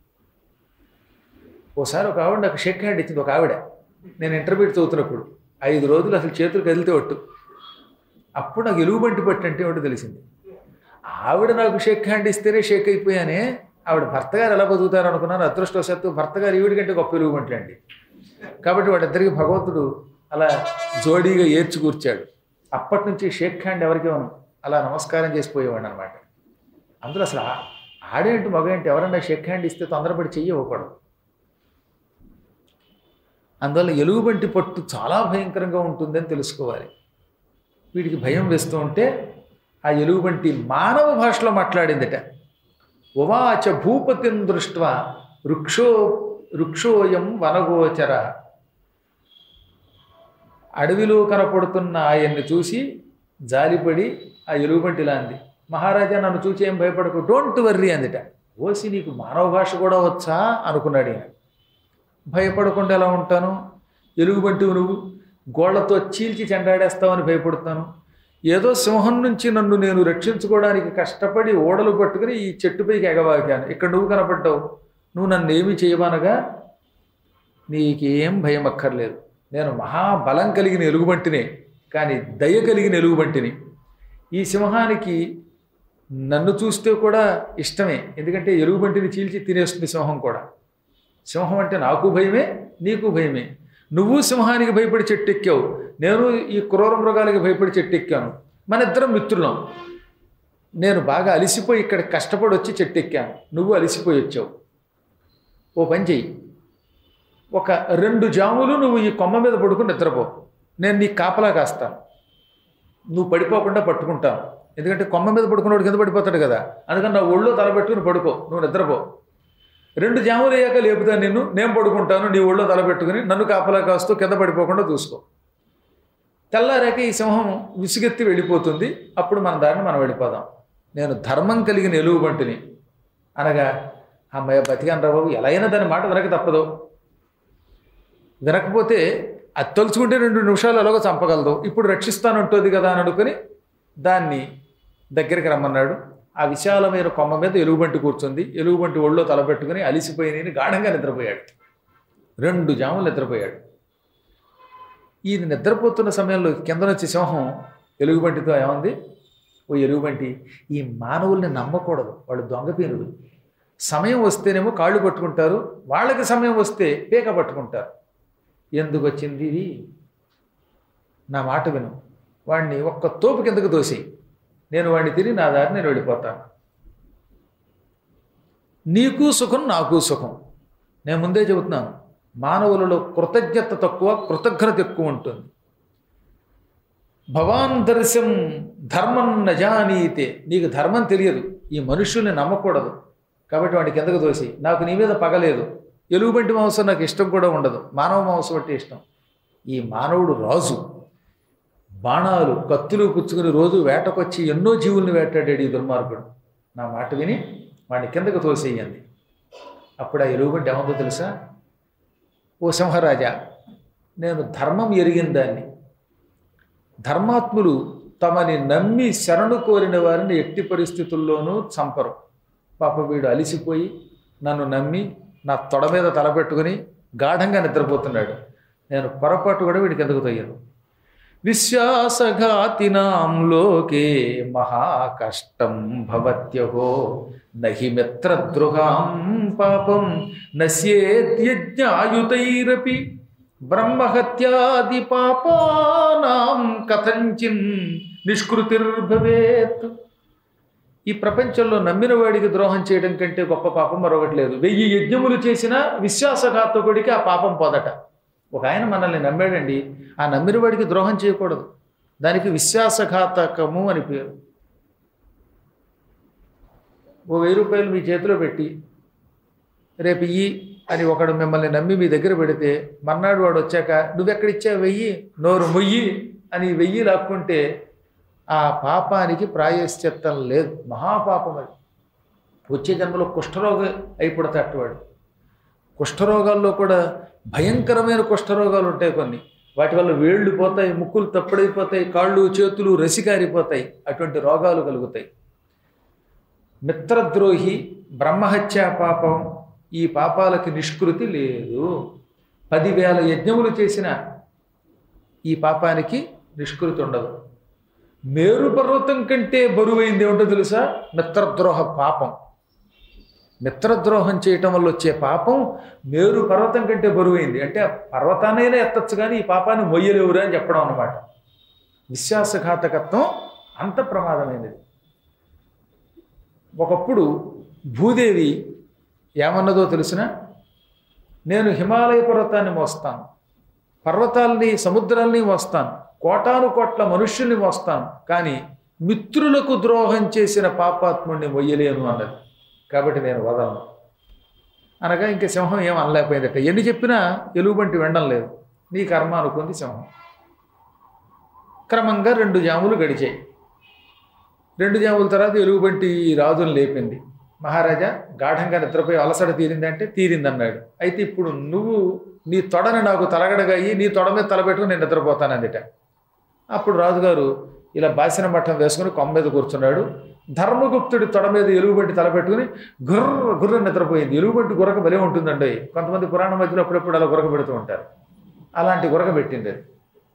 ఓసారి ఒక ఆవిడ నాకు షేక్ హ్యాండ్ ఇచ్చింది ఒక ఆవిడ నేను ఇంటర్మీడియట్ చదువుతున్నప్పుడు ఐదు రోజులు అసలు చేతులు కదిలితే ఒట్టు అప్పుడు నాకు ఎలుగుబంటి పట్టు అంటే ఒకటి తెలిసింది ఆవిడ నాకు షేక్ హ్యాండ్ ఇస్తేనే షేక్ అయిపోయానే ఆవిడ భర్త గారు ఎలా బతుకుతారు అనుకున్నాను అదృష్టవశాత్తు భర్త గారు ఈవిడి కంటే గొప్ప ఎలుగుబంటి అండి కాబట్టి వాళ్ళిద్దరికి భగవంతుడు అలా జోడీగా ఏర్చి కూర్చాడు అప్పటి నుంచి షేక్ హ్యాండ్ ఎవరికి ఇవ్వను అలా నమస్కారం చేసిపోయేవాడు అనమాట అందులో అసలు ఆ- ఆడేంటి మగేంటి ఎవరన్నా షేక్ హ్యాండ్ ఇస్తే తొందరపడి చెయ్యి ఇవ్వకూడదు అందువల్ల ఎలుగుబంటి పట్టు చాలా భయంకరంగా ఉంటుందని తెలుసుకోవాలి వీడికి భయం వేస్తూ ఉంటే ఆ ఎలుగుబంటి మానవ భాషలో మాట్లాడిందట ఉవాచ భూపతిం దృష్ట్వా వృక్షో వృక్షోయం వనగోచర అడవిలో కనపడుతున్న ఆయన్ని చూసి జాలిపడి ఆ ఎలుగుబంటిలా అంది మహారాజా నన్ను చూసి ఏం భయపడకు డోంట్ వర్రీ అందుట ఓసి నీకు మానవ భాష కూడా వచ్చా అనుకున్నాడు ఈయన భయపడకుండా ఎలా ఉంటాను ఎలుగుబంటివి నువ్వు గోళ్లతో చీల్చి చెండాడేస్తావని భయపడుతున్నాను ఏదో సింహం నుంచి నన్ను నేను రక్షించుకోవడానికి కష్టపడి ఓడలు పట్టుకుని ఈ చెట్టుపైకి ఎగవాకాను ఇక్కడ నువ్వు కనపడ్డావు నువ్వు నన్ను ఏమి చేయవనగా నీకేం భయం అక్కర్లేదు నేను మహాబలం కలిగిన ఎలుగుబంటినే కానీ దయ కలిగిన ఎలుగుబంటిని ఈ సింహానికి నన్ను చూస్తే కూడా ఇష్టమే ఎందుకంటే ఎలుగుబంటిని చీల్చి తినేస్తుంది సింహం కూడా సింహం అంటే నాకు భయమే నీకు భయమే నువ్వు సింహానికి భయపడి చెట్టు ఎక్కావు నేను ఈ క్రూర మృగాలకి భయపడి చెట్టు ఎక్కాను మన ఇద్దరం మిత్రులం నేను బాగా అలిసిపోయి ఇక్కడ కష్టపడి వచ్చి చెట్టు ఎక్కాను నువ్వు అలిసిపోయి వచ్చావు ఓ పని చెయ్యి ఒక రెండు జాములు నువ్వు ఈ కొమ్మ మీద పడుకుని నిద్రపో నేను నీ కాపలా కాస్తాను నువ్వు పడిపోకుండా పట్టుకుంటాను ఎందుకంటే కొమ్మ మీద పడుకున్నవాడు కింద పడిపోతాడు కదా అందుకని నా ఒళ్ళో తలపెట్టుకుని పడుకో నువ్వు నిద్రపో రెండు జాములు అయ్యాక లేపుతాను నిన్ను నేను పడుకుంటాను నీ ఒళ్ళో తలపెట్టుకుని నన్ను కాపలా కాస్తూ కింద పడిపోకుండా చూసుకో తెల్లారాక ఈ సింహం విసుగెత్తి వెళ్ళిపోతుంది అప్పుడు మన దారిని మనం వెళ్ళిపోదాం నేను ధర్మం కలిగిన ఎలుగుబంటిని అనగా అమ్మాయి బతికాను రా బాబు ఎలా అయినా దాని మాట వినక తప్పదు వినకపోతే అది తలుచుకుంటే రెండు నిమిషాలు ఎలాగో చంపగలదు ఇప్పుడు రక్షిస్తానంటుంది కదా అని అనుకుని దాన్ని దగ్గరికి రమ్మన్నాడు ఆ విశాలమైన కొమ్మ మీద ఎలుగుబంటి కూర్చుంది ఎలుగుబంటి ఒళ్ళో తలపెట్టుకుని అలిసిపోయిన గాఢంగా నిద్రపోయాడు రెండు జాములు నిద్రపోయాడు ఈయన నిద్రపోతున్న సమయంలో కిందనొచ్చి సింహం ఎలుగుబంటితో ఏమంది ఓ ఎలుగుబంటి ఈ మానవుల్ని నమ్మకూడదు వాళ్ళు దొంగపీనుడు సమయం వస్తేనేమో కాళ్ళు పట్టుకుంటారు వాళ్ళకి సమయం వస్తే పీక పట్టుకుంటారు ఎందుకు వచ్చింది ఇది నా మాట విను వాడిని ఒక్క తోపు కిందకు దోసి నేను వాడిని తిరిగి నా దారి నేను వెళ్ళిపోతాను నీకు సుఖం నాకు సుఖం నేను ముందే చెబుతున్నాను మానవులలో కృతజ్ఞత తక్కువ కృతజ్ఞత ఎక్కువ ఉంటుంది భవాన్ దర్శం ధర్మం నజానీతే నీకు ధర్మం తెలియదు ఈ మనుషుల్ని నమ్మకూడదు కాబట్టి వాడికి ఎందుకు దోసి నాకు నీ మీద పగలేదు ఎలుగుబంటి మాంసం నాకు ఇష్టం కూడా ఉండదు మానవ మాంసం అంటే ఇష్టం ఈ మానవుడు రాజు బాణాలు కత్తులు పుచ్చుకుని రోజు వేటకొచ్చి ఎన్నో జీవుల్ని వేటాడాడు ఈ దుర్మార్గుడు నా మాట విని వాడిని కిందకు తోసేయండి అప్పుడు ఆ ఎలుగుబంటి ఏమందో తెలుసా ఓ సింహరాజా నేను ధర్మం ఎరిగిన దాన్ని ధర్మాత్ములు తమని నమ్మి శరణు కోరిన వారిని ఎట్టి పరిస్థితుల్లోనూ చంపరు పాప వీడు అలిసిపోయి నన్ను నమ్మి నా తొడ మీద తలపెట్టుకుని గాఢంగా నిద్రపోతున్నాడు నేను పొరపాటు కూడా వీడికి ఎందుకు తొయ్యను విశ్వాసఘాతినాం లోకే మహాకష్టం భవత్యహో నహి మిత్రద్రుహాం పాపం నశ్యేద్యజ్ఞాయుతైరపి బ్రహ్మహత్యాది పాపానాం కథంచిన్ నిష్కృతిర్భవేత్ ఈ ప్రపంచంలో నమ్మిన వాడికి ద్రోహం చేయడం కంటే గొప్ప పాపం మరొకటి లేదు వెయ్యి యజ్ఞములు చేసినా విశ్వాసఘాతకుడికి ఆ పాపం పోదట ఒక ఆయన మనల్ని నమ్మాడండి ఆ నమ్మిన వాడికి ద్రోహం చేయకూడదు దానికి విశ్వాసఘాతకము అని పేరు ఓ వెయ్యి రూపాయలు మీ చేతిలో పెట్టి రేపు ఇయ్యి అని ఒకడు మిమ్మల్ని నమ్మి మీ దగ్గర పెడితే మర్నాడు వాడు వచ్చాక నువ్వెక్కడిచ్చావు వెయ్యి నోరు మొయ్యి అని వెయ్యి లాక్కుంటే ఆ పాపానికి ప్రాయశ్చిత్తం లేదు మహాపాపం అది వచ్చే జన్మలో కుష్ఠరోగం అయిపోతాడు వాడు కుష్ఠరోగాల్లో కూడా భయంకరమైన కుష్ఠరోగాలు ఉంటాయి కొన్ని వాటి వల్ల వేళ్ళు పోతాయి ముక్కులు తప్పుడైపోతాయి కాళ్ళు చేతులు రసికారిపోతాయి అటువంటి రోగాలు కలుగుతాయి మిత్రద్రోహి బ్రహ్మహత్యా పాపం ఈ పాపాలకి నిష్కృతి లేదు పదివేల యజ్ఞములు చేసిన ఈ పాపానికి నిష్కృతి ఉండదు మేరు పర్వతం కంటే బరువైంది ఏమిటో తెలుసా మిత్రద్రోహ పాపం మిత్రద్రోహం చేయటం వల్ల వచ్చే పాపం మేరు పర్వతం కంటే బరువైంది అంటే ఆ పర్వతాన్నైనా ఎత్తచ్చు కానీ ఈ పాపాన్ని మొయ్యలేవురా అని చెప్పడం అన్నమాట విశ్వాసఘాతకత్వం అంత ప్రమాదమైనది ఒకప్పుడు భూదేవి ఏమన్నదో తెలిసిన నేను హిమాలయ పర్వతాన్ని మోస్తాను పర్వతాల్ని సముద్రాల్ని మోస్తాను కోటాను కోట్ల మనుష్యుల్ని మోస్తాను కానీ మిత్రులకు ద్రోహం చేసిన పాపాత్ముడిని మొయ్యలేను అన్నది కాబట్టి నేను వదలను అనగా ఇంక సింహం ఏం అనలేకపోయిందట ఎన్ని చెప్పినా ఎలుగుబంటి వెండం లేదు నీ కర్మ అనుకుంది సింహం క్రమంగా రెండు జాములు గడిచాయి రెండు జాముల తర్వాత ఎలుగుబంటి రాజును లేపింది మహారాజా గాఢంగా నిద్రపోయి అలసట తీరిందంటే తీరిందన్నాడు అయితే ఇప్పుడు నువ్వు నీ తొడని నాకు తలగడగా అయ్యి నీ తొడ మీద తలపెట్టుకుని నేను నిద్రపోతానందిట అప్పుడు రాజుగారు ఇలా బాసిన మఠం వేసుకుని కొమ్మ మీద కూర్చున్నాడు ధర్మగుప్తుడి తొడ మీద ఎలుగుబంటి తలపెట్టుకుని గుర్ర గుర్ర నిద్రపోయింది ఎలుగుబంటి గురక బలే ఉంటుందండి కొంతమంది పురాణ మధ్యలో అప్పుడప్పుడు అలా గురక పెడుతూ ఉంటారు అలాంటి గురక పెట్టింది అది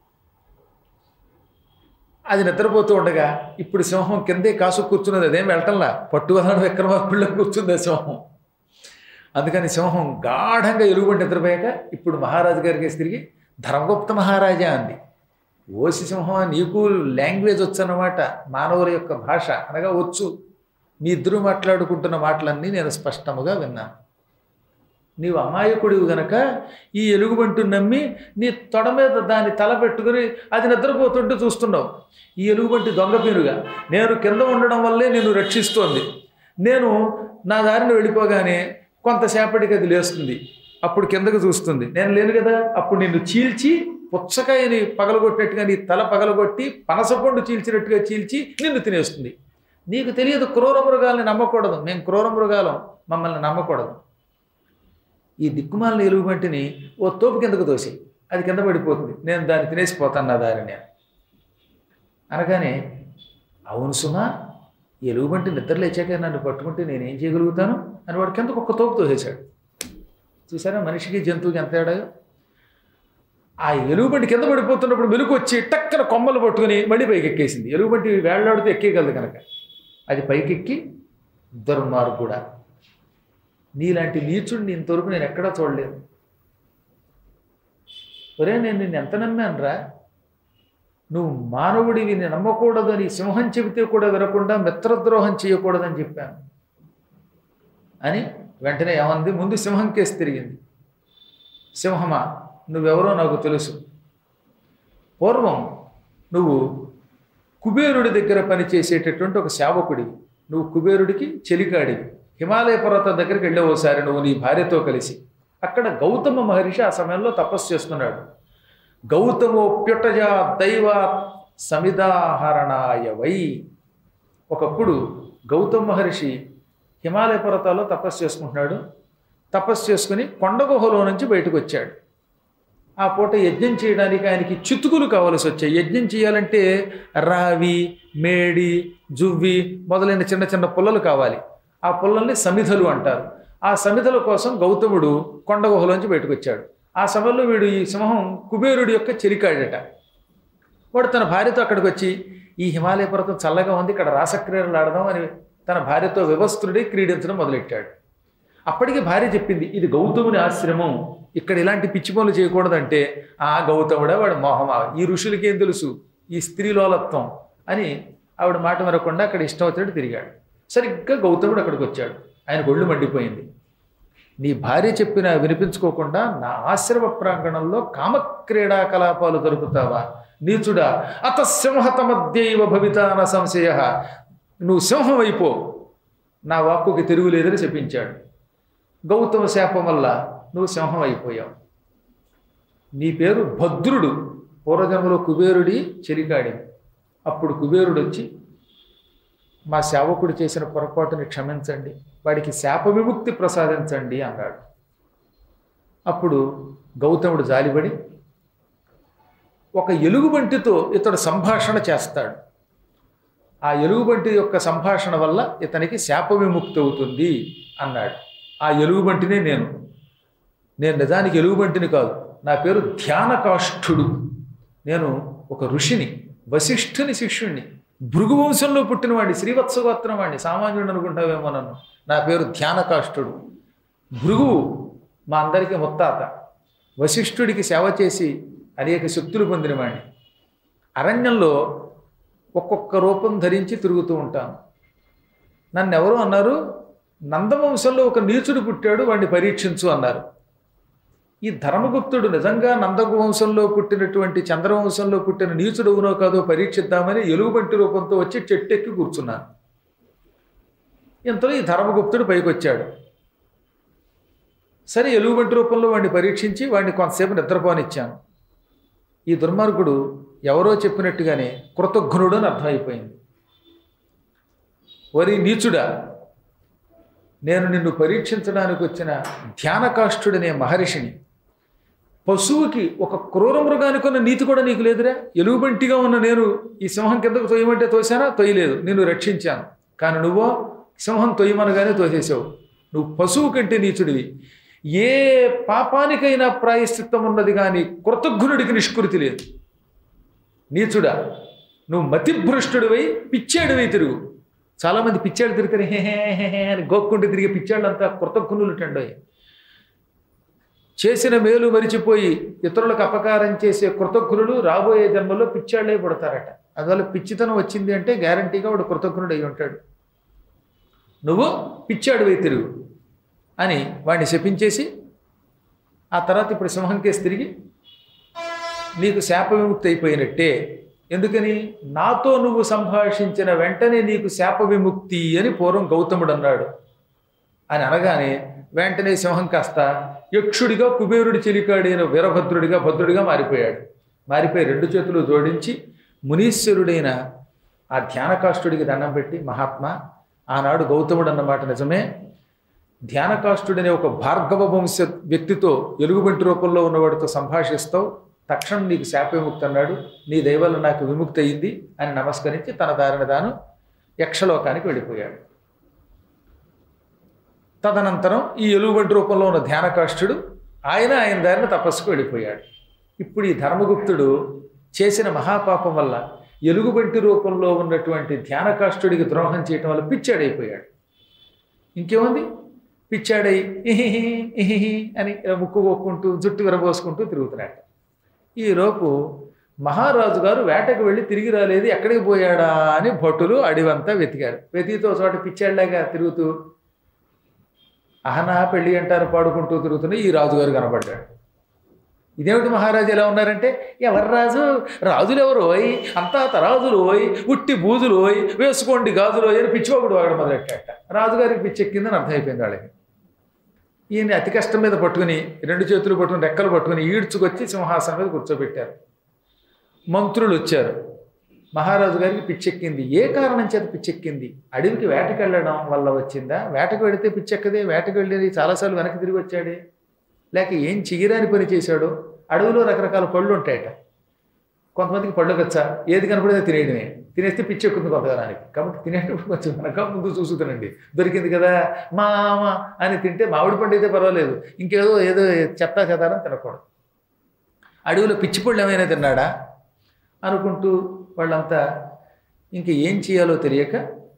అది నిద్రపోతూ ఉండగా ఇప్పుడు సింహం కిందే కాసు కూర్చున్నది అదేం వెళ్ళటంలా పట్టు వదలడం విక్రమార్కుల్లో కూర్చుంది ఆ సింహం అందుకని సింహం గాఢంగా ఎలుగుబంటి నిద్రపోయాక ఇప్పుడు మహారాజు గారికి తిరిగి ధర్మగుప్త మహారాజా అంది ఓసి సింహం నీకు లాంగ్వేజ్ వచ్చు అన్నమాట మానవుల యొక్క భాష అనగా వచ్చు మీ ఇద్దరు మాట్లాడుకుంటున్న మాటలన్నీ నేను స్పష్టముగా విన్నాను నీవు అమాయకుడివి గనక ఈ ఎలుగుబంటు నమ్మి నీ తొడ మీద దాన్ని తల పెట్టుకుని అది నిద్రపోతుంటే చూస్తున్నావు ఈ ఎలుగుబంటి దొంగ పేరుగా నేను కింద ఉండడం వల్లే నేను రక్షిస్తోంది నేను నా దారిని వెళ్ళిపోగానే కొంతసేపటికి అది లేస్తుంది అప్పుడు కిందకు చూస్తుంది నేను లేను కదా అప్పుడు నిన్ను చీల్చి పుచ్చకాయని పగలగొట్టినట్టుగా నీ తల పగలగొట్టి పనసపండు చీల్చినట్టుగా చీల్చి నిన్ను తినేస్తుంది నీకు తెలియదు క్రూర మృగాల్ని నమ్మకూడదు మేము క్రూర మృగాలం మమ్మల్ని నమ్మకూడదు ఈ దిక్కుమాలిన ఎలుగుబంటిని ఓ తోపు కిందకు తోసి అది కింద పడిపోతుంది నేను దాన్ని తినేసిపోతాను నా దారిని అనగానే అవును సుమా ఎలుగుబంటి నిద్ర లేచాక నన్ను పట్టుకుంటే నేనేం చేయగలుగుతాను అని వాడు కిందకు ఒక్క తోపు తోసేశాడు చూసారా మనిషికి జంతువుకి ఎంత తేడాయో ఆ ఎలుగుబంటి కింద పడిపోతున్నప్పుడు మెలుగు వచ్చి టక్కన కొమ్మలు పట్టుకుని మళ్ళీ పైకి ఎక్కేసింది ఎలుగుబంటి వేళ్లాడితే ఎక్కేయగలదు కనుక అది పైకెక్కి దుర్మార్గుడా నీలాంటి నీచుడిని ఇంతవరకు నేను ఎక్కడా చూడలేదు ఒరే నేను నిన్ను ఎంత నమ్మానురా నువ్వు మానవుడివి నేను నమ్మకూడదని సింహం చెబితే కూడా వినకుండా మిత్రద్రోహం చేయకూడదని చెప్పాను అని వెంటనే ఏమంది ముందు సింహం కేసు తిరిగింది సింహమా నువ్వెవరో నాకు తెలుసు పూర్వం నువ్వు కుబేరుడి దగ్గర పనిచేసేటటువంటి ఒక సేవకుడివి నువ్వు కుబేరుడికి చెలికాడివి హిమాలయ పర్వతం దగ్గరికి వెళ్ళే ఓసారి నువ్వు నీ భార్యతో కలిసి అక్కడ గౌతమ మహర్షి ఆ సమయంలో తపస్సు చేస్తున్నాడు గౌతమోప్యుటజా దైవ సమిదాహరణాయ వై ఒకప్పుడు గౌతమ మహర్షి హిమాలయ పర్వతాల్లో తపస్సు చేసుకుంటున్నాడు తపస్సు చేసుకుని కొండ గుహలో నుంచి బయటకు వచ్చాడు ఆ పూట యజ్ఞం చేయడానికి ఆయనకి చితుకులు కావలసి వచ్చాయి యజ్ఞం చేయాలంటే రావి మేడి జువ్వి మొదలైన చిన్న చిన్న పుల్లలు కావాలి ఆ పుల్లల్ని సమిధలు అంటారు ఆ సమిధల కోసం గౌతముడు కొండ గుహలోంచి బయటకు వచ్చాడు ఆ సమయంలో వీడు ఈ సింహం కుబేరుడి యొక్క చెరికాడట వాడు తన భార్యతో అక్కడికి వచ్చి ఈ హిమాలయ పర్వతం చల్లగా ఉంది ఇక్కడ రాసక్రీడలు ఆడదాం అని తన భార్యతో వివస్త్రుడి క్రీడించడం మొదలెట్టాడు అప్పటికి భార్య చెప్పింది ఇది గౌతముని ఆశ్రమం ఇక్కడ ఇలాంటి పిచ్చి పనులు చేయకూడదంటే ఆ గౌతముడా వాడు మోహమా ఈ ఋషులకి ఏం తెలుసు ఈ స్త్రీలోలత్వం అని ఆవిడ మాట వినకుండా అక్కడ ఇష్టం వచ్చినట్టు తిరిగాడు సరిగ్గా గౌతముడు అక్కడికి వచ్చాడు ఆయన ఒళ్ళు మండిపోయింది నీ భార్య చెప్పిన వినిపించుకోకుండా నా ఆశ్రమ ప్రాంగణంలో కామక్రీడాకలాపాలు దొరుకుతావా నీచుడా అత సింహతమధ్యైవ భవితాన సంశయ నువ్వు సింహం అయిపో నా వాక్కుకి తిరుగులేదని చెప్పించాడు గౌతమ శాపం వల్ల నువ్వు సింహం అయిపోయావు నీ పేరు భద్రుడు పూర్వజన్మలో కుబేరుడి చెలికాడి అప్పుడు కుబేరుడు వచ్చి మా సేవకుడు చేసిన పొరపాటుని క్షమించండి వాడికి శాప విముక్తి ప్రసాదించండి అన్నాడు అప్పుడు గౌతముడు జాలిపడి ఒక ఎలుగుబంటితో ఇతడు సంభాషణ చేస్తాడు ఆ ఎలుగుబంటి యొక్క సంభాషణ వల్ల ఇతనికి శాప విముక్తి అవుతుంది అన్నాడు ఆ ఎలుగుబంటినే నేను నేను నిజానికి ఎలుగుబంటిని కాదు నా పేరు ధ్యానకాష్ఠుడు నేను ఒక ఋషిని వశిష్ఠుని శిష్యుణ్ణి భృగువంశంలో పుట్టినవాడిని శ్రీవత్సగోత్రం వాడిని సామాన్యుడు అనుకుంటావేమో నన్ను నా పేరు ధ్యానకాష్ఠుడు భృగువు మా అందరికీ ముత్తాత వశిష్ఠుడికి సేవ చేసి అనేక శక్తులు పొందినవాడిని అరణ్యంలో ఒక్కొక్క రూపం ధరించి తిరుగుతూ ఉంటాను నన్ను ఎవరు అన్నారు నందవంశంలో ఒక నీచుడు పుట్టాడు వాడిని పరీక్షించు అన్నారు ఈ ధర్మగుప్తుడు నిజంగా నందకు వంశంలో పుట్టినటువంటి చంద్రవంశంలో పుట్టిన నీచుడవునో కాదో పరీక్షిద్దామని ఎలుగుబంటి రూపంతో వచ్చి చెట్టెక్కి కూర్చున్నాను ఇంతలో ఈ ధర్మగుప్తుడు పైకి వచ్చాడు సరే ఎలుగుబంటి రూపంలో వాడిని పరీక్షించి వాడిని కొంతసేపు నిద్రపోనిచ్చాను ఈ దుర్మార్గుడు ఎవరో చెప్పినట్టుగానే కృతఘ్నుడు అని అర్థమైపోయింది వరి నీచుడా నేను నిన్ను పరీక్షించడానికి వచ్చిన ధ్యానకాష్ఠుడనే మహర్షిని పశువుకి ఒక క్రూర మృగానికి ఉన్న నీతి కూడా నీకు లేదురా ఎలుగుబంటిగా ఉన్న నేను ఈ సింహం కిందకు తొయ్యమంటే తోసానా తొయ్యలేదు నిన్ను రక్షించాను కానీ నువ్వో సింహం తొయ్యమనగానే తోసేసావు నువ్వు పశువు కంటే నీచుడివి ఏ పాపానికైనా ప్రాయశ్చిత్తం ఉన్నది కానీ కృతజ్ఞుడికి నిష్కృతి లేదు నీచుడా నువ్వు మతిభ్రష్టుడివై పిచ్చాడివై తిరుగు చాలామంది పిచ్చాడు తిరుగుతారు హే హే హే హే అని గోక్కుంటూ తిరిగే పిచ్చాళ్ళంతా కృతజ్ఞులు టండోయ్ చేసిన మేలు మరిచిపోయి ఇతరులకు అపకారం చేసే కృతజ్ఞులు రాబోయే జన్మలో పిచ్చాళ్ళే పుడతారట అందువల్ల పిచ్చితనం వచ్చింది అంటే గ్యారంటీగా వాడు కృతజ్ఞుడు అయి ఉంటాడు నువ్వు పిచ్చాడు తిరుగు అని వాడిని శపించేసి ఆ తర్వాత ఇప్పుడు సింహం కేసు తిరిగి నీకు శాప విముక్తి అయిపోయినట్టే ఎందుకని నాతో నువ్వు సంభాషించిన వెంటనే నీకు శాప విముక్తి అని పూర్వం గౌతముడు అన్నాడు అని అనగానే వెంటనే సింహం కాస్త యక్షుడిగా కుబేరుడి చెలికాడైన వీరభద్రుడిగా భద్రుడిగా మారిపోయాడు మారిపోయి రెండు చేతులు జోడించి మునీశ్వరుడైన ఆ ధ్యానకాష్ఠుడికి దండం పెట్టి మహాత్మా ఆనాడు గౌతముడు అన్నమాట నిజమే ధ్యానకాష్ఠుడనే ఒక భార్గవ వంశ వ్యక్తితో ఎలుగుబంటి రూపంలో ఉన్నవాడితో సంభాషిస్తావు తక్షణం నీకు శాప విముక్తి అన్నాడు నీ దైవల్ల నాకు విముక్తి అయింది అని నమస్కరించి తన దారిన తాను యక్షలోకానికి వెళ్ళిపోయాడు తదనంతరం ఈ ఎలుగుబంటి రూపంలో ఉన్న ధ్యానకాష్ఠుడు ఆయన ఆయన దారిన తపస్సుకు వెళ్ళిపోయాడు ఇప్పుడు ఈ ధర్మగుప్తుడు చేసిన మహాపాపం వల్ల ఎలుగుబంటి రూపంలో ఉన్నటువంటి ధ్యానకాష్ఠుడికి ద్రోహం చేయటం వల్ల పిచ్చాడైపోయాడు ఇంకేముంది పిచ్చాడై ఇహిహి ఇహిహి అని ఇలా ముక్కు కొక్కుంటూ జుట్టు విరబోసుకుంటూ తిరుగుతున్నాడు ఈలోపు మహారాజు గారు వేటకు వెళ్ళి తిరిగి రాలేదు ఎక్కడికి పోయాడా అని భటులు అడివంతా వెతికారు వెతికితో చోట పిచ్చాడిలాగా తిరుగుతూ అహనా పెళ్ళి అంటారు పాడుకుంటూ తిరుగుతున్న ఈ రాజుగారు కనబడ్డాడు ఇదేమిటి మహారాజు ఎలా ఉన్నారంటే ఎవరు రాజు రాజులు ఎవరు ఓయ్ అంతా తరాజులు ఓయ్ ఉట్టి బూజులు ఓయ్ వేసుకోండి గాజులు ఓయ్ అని పిచ్చివాడు వాడు మొదలెట్టాట రాజుగారికి పిచ్చెక్కిందని అర్థమైపోయింది వాళ్ళకి ఈయన అతి కష్టం మీద పట్టుకుని రెండు చేతులు పట్టుకుని రెక్కలు పట్టుకుని ఈడ్చుకొచ్చి సింహాసనం మీద కూర్చోబెట్టారు మంత్రులు వచ్చారు మహారాజు గారికి పిచ్చెక్కింది ఏ కారణం చేత పిచ్చెక్కింది అడవికి వేటకి వెళ్ళడం వల్ల వచ్చిందా వేటకు వెళితే పిచ్చెక్కదే వేటకు వెళ్ళేది చాలాసార్లు వెనక్కి తిరిగి వచ్చాడే లేక ఏం చెయ్యరాని పని చేశాడో అడవిలో రకరకాల పళ్ళు ఉంటాయట కొంతమందికి పళ్ళు వచ్చా ఏది కనపడితే తినేయడమే తినేస్తే పిచ్చి ఎక్కుంది కొంతకాలానికి కాబట్టి తినేటప్పుడు కొంచెం వెనక ముందు చూసుకుతానండి దొరికింది కదా మామ అని తింటే మామిడి పండు అయితే పర్వాలేదు ఇంకేదో ఏదో చెత్త చెదారం తినకూడదు అడవిలో పిచ్చి పళ్ళు ఏమైనా తిన్నాడా అనుకుంటూ వాళ్ళంతా ఇంక ఏం చేయాలో తెలియక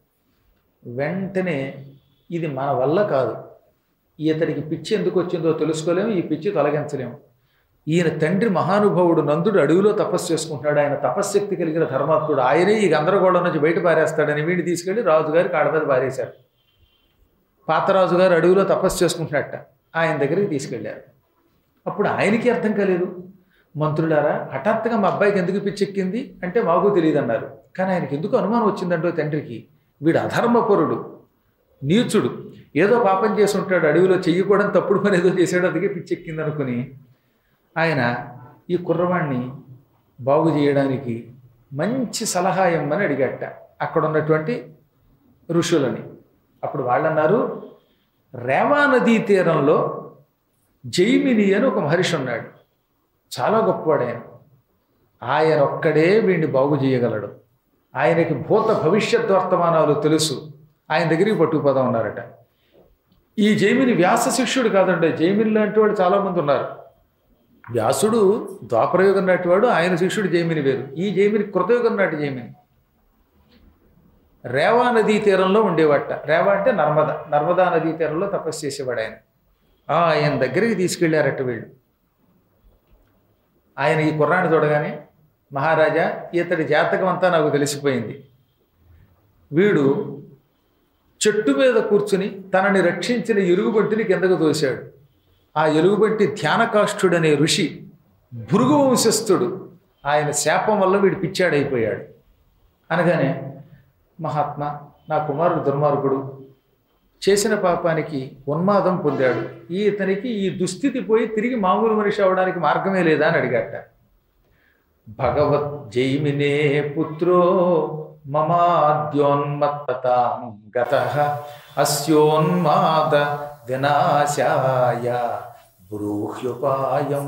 వెంటనే ఇది మన వల్ల కాదు ఇతడికి పిచ్చి ఎందుకు వచ్చిందో తెలుసుకోలేము ఈ పిచ్చి తొలగించలేము ఈయన తండ్రి మహానుభావుడు నందుడు అడవిలో తపస్సు చేసుకుంటున్నాడు ఆయన తపశ్శక్తి కలిగిన ధర్మాత్ముడు ఆయనే ఈ గందరగోళం నుంచి బయట పారేస్తాడని వీడిని తీసుకెళ్లి రాజుగారి కాళ్ళ మీద పారేశారు పాతరాజు గారు అడవిలో తపస్సు చేసుకుంటున్నట్ట ఆయన దగ్గరికి తీసుకెళ్లారు అప్పుడు ఆయనకి అర్థం కాలేదు మంత్రులారా హఠాత్తుగా మా అబ్బాయికి ఎందుకు పిచ్చెక్కింది అంటే మాకు తెలియదు అన్నారు కానీ ఆయనకి ఎందుకు అనుమానం వచ్చిందంటో తండ్రికి వీడు అధర్మపరుడు నీచుడు ఏదో పాపం చేసి ఉంటాడు అడవిలో చెయ్యకూడని తప్పుడు పని ఏదో చేశాడు అందుకే పిచ్చెక్కింది అనుకుని ఆయన ఈ కుర్రవాణ్ణి బాగు చేయడానికి మంచి సలహా ఇమ్మని అడిగట అక్కడ ఉన్నటువంటి ఋషులని అప్పుడు వాళ్ళన్నారు రేవా నదీ తీరంలో జైమిని అని ఒక మహర్షి ఉన్నాడు చాలా గొప్పవాడు ఆయన ఆయన ఒక్కడే వీడిని బాగు చేయగలడు ఆయనకి భూత భవిష్యత్ వర్తమానాలు తెలుసు ఆయన దగ్గరికి పట్టుకుపోతా ఉన్నారట ఈ జైమిని వ్యాస శిష్యుడు కాదండి జైమిని లాంటి వాడు చాలామంది ఉన్నారు వ్యాసుడు ద్వాపరయుగం నాటివాడు ఆయన శిష్యుడు జైమిని వేరు ఈ జైమిని కృతయుగం నాటి జైమిని రేవా నదీ తీరంలో ఉండేవాట రేవా అంటే నర్మద నర్మదా నదీ తీరంలో తపస్సు చేసేవాడు ఆయన ఆయన దగ్గరికి తీసుకెళ్ళారట వీళ్ళు ఆయన ఈ కుర్రాన్ని చూడగానే మహారాజా ఇతడి జాతకం అంతా నాకు తెలిసిపోయింది వీడు చెట్టు మీద కూర్చుని తనని రక్షించిన ఎరుగుబంటిని కిందకు తోశాడు ఆ ఎలుగుబంటి ధ్యానకాష్ఠుడనే ఋషి భృగు వంశస్థుడు ఆయన శాపం వల్ల వీడు పిచ్చాడైపోయాడు అనగానే మహాత్మా నా కుమారుడు దుర్మార్గుడు చేసిన పాపానికి ఉన్మాదం పొందాడు ఈ ఇతనికి ఈ దుస్థితి పోయి తిరిగి మామూలు మనిషి అవడానికి మార్గమే లేదా అని అడిగాట భగవత్ జైమినే పుత్రో మమాద్యోన్మత్తతాం గత అస్యోన్మాద వినాశాయ బ్రూహ్యుపాయం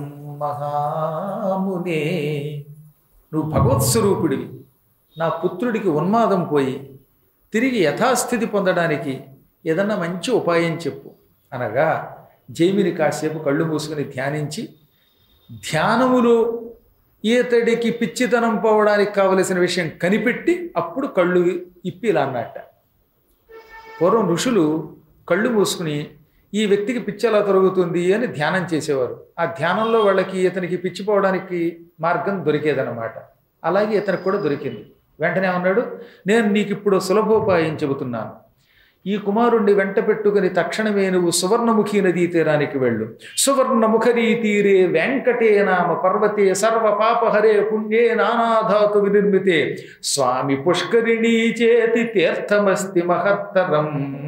మహామునే నువ్వు భగవత్ స్వరూపుడివి నా పుత్రుడికి ఉన్మాదం పోయి తిరిగి యథాస్థితి పొందడానికి ఏదన్నా మంచి ఉపాయం చెప్పు అనగా జైమిని కాసేపు కళ్ళు మూసుకుని ధ్యానించి ధ్యానములో ఈతడికి పిచ్చితనం పోవడానికి కావలసిన విషయం కనిపెట్టి అప్పుడు కళ్ళు ఇప్పి ఇలా అన్నట్ట పూర్వం ఋషులు కళ్ళు మూసుకుని ఈ వ్యక్తికి పిచ్చి ఎలా తొలగుతుంది అని ధ్యానం చేసేవారు ఆ ధ్యానంలో వాళ్ళకి ఇతనికి పిచ్చిపోవడానికి మార్గం దొరికేదన్నమాట అలాగే ఇతనికి కూడా దొరికింది వెంటనే అన్నాడు నేను నీకు ఇప్పుడు సులభోపాయం చెబుతున్నాను ఈ కుమారుణ్ణి వెంట పెట్టుకుని తక్షణమే నువ్వు సువర్ణముఖి నదీ తీరానికి వెళ్ళు సువర్ణముఖరీ తీరే వెంకటే నామ పర్వతే సర్వ పాపహరే పుణ్యే నానాధాతు వినిర్మితే స్వామి పుష్కరిణీ చేతి తీర్థమస్తి మహత్తరం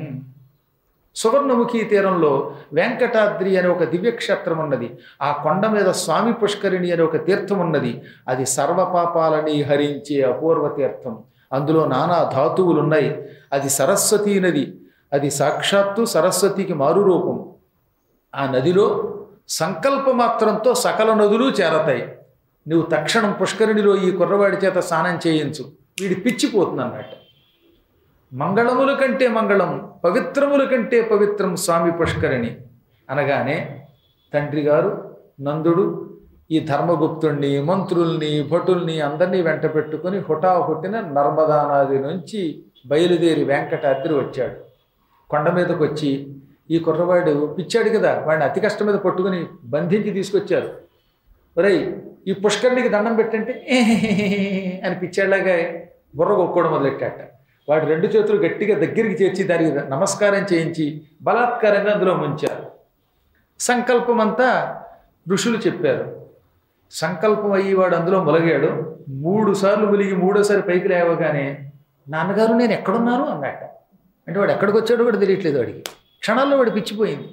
సువర్ణముఖి తీరంలో వెంకటాద్రి అనే ఒక దివ్యక్షేత్రం ఉన్నది ఆ కొండ మీద స్వామి పుష్కరిణి అనే ఒక తీర్థం ఉన్నది అది సర్వపాపాలని హరించే అపూర్వ తీర్థం అందులో నానా ధాతువులు ఉన్నాయి అది సరస్వతీ నది అది సాక్షాత్తు సరస్వతికి మారు రూపం ఆ నదిలో సంకల్ప మాత్రంతో సకల నదులు చేరతాయి నువ్వు తక్షణం పుష్కరిణిలో ఈ కుర్రవాడి చేత స్నానం చేయించు వీడి పిచ్చిపోతుంది అన్నట్టు మంగళముల కంటే మంగళం పవిత్రముల కంటే పవిత్రం స్వామి పుష్కరిణి అనగానే తండ్రి గారు నందుడు ఈ ధర్మగుప్తుణ్ణి మంత్రుల్ని భటుల్ని అందరినీ వెంట పెట్టుకుని హుటాహుటిన నర్మదా నది నుంచి బయలుదేరి వెంకటాద్రి వచ్చాడు కొండ మీదకి వచ్చి ఈ కుర్రవాడు పిచ్చాడు కదా వాడిని అతి కష్టం మీద పట్టుకుని బంధించి తీసుకొచ్చారు ఒరేయ్ ఈ పుష్కరునికి దండం పెట్టంటే అని పిచ్చాడులాగా బుర్ర కొట్టుకోవడం మొదలెట్టాట వాడి రెండు చేతులు గట్టిగా దగ్గరికి చేర్చి దానికి నమస్కారం చేయించి బలాత్కారంగా అందులో ముంచారు సంకల్పం అంతా ఋషులు చెప్పారు సంకల్పం అయ్యి వాడు అందులో మొలగాడు మూడు సార్లు ములిగి మూడోసారి పైకి లేవగానే నాన్నగారు నేను ఎక్కడున్నాను అన్నట్ట అంటే వాడు ఎక్కడికి వచ్చాడో కూడా తెలియట్లేదు వాడికి క్షణాల్లో వాడు పిచ్చిపోయింది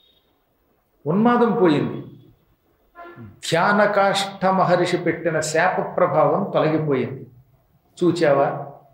ఉన్మాదం పోయింది ధ్యానకాష్ఠ మహర్షి పెట్టిన శాప ప్రభావం తొలగిపోయింది చూచావా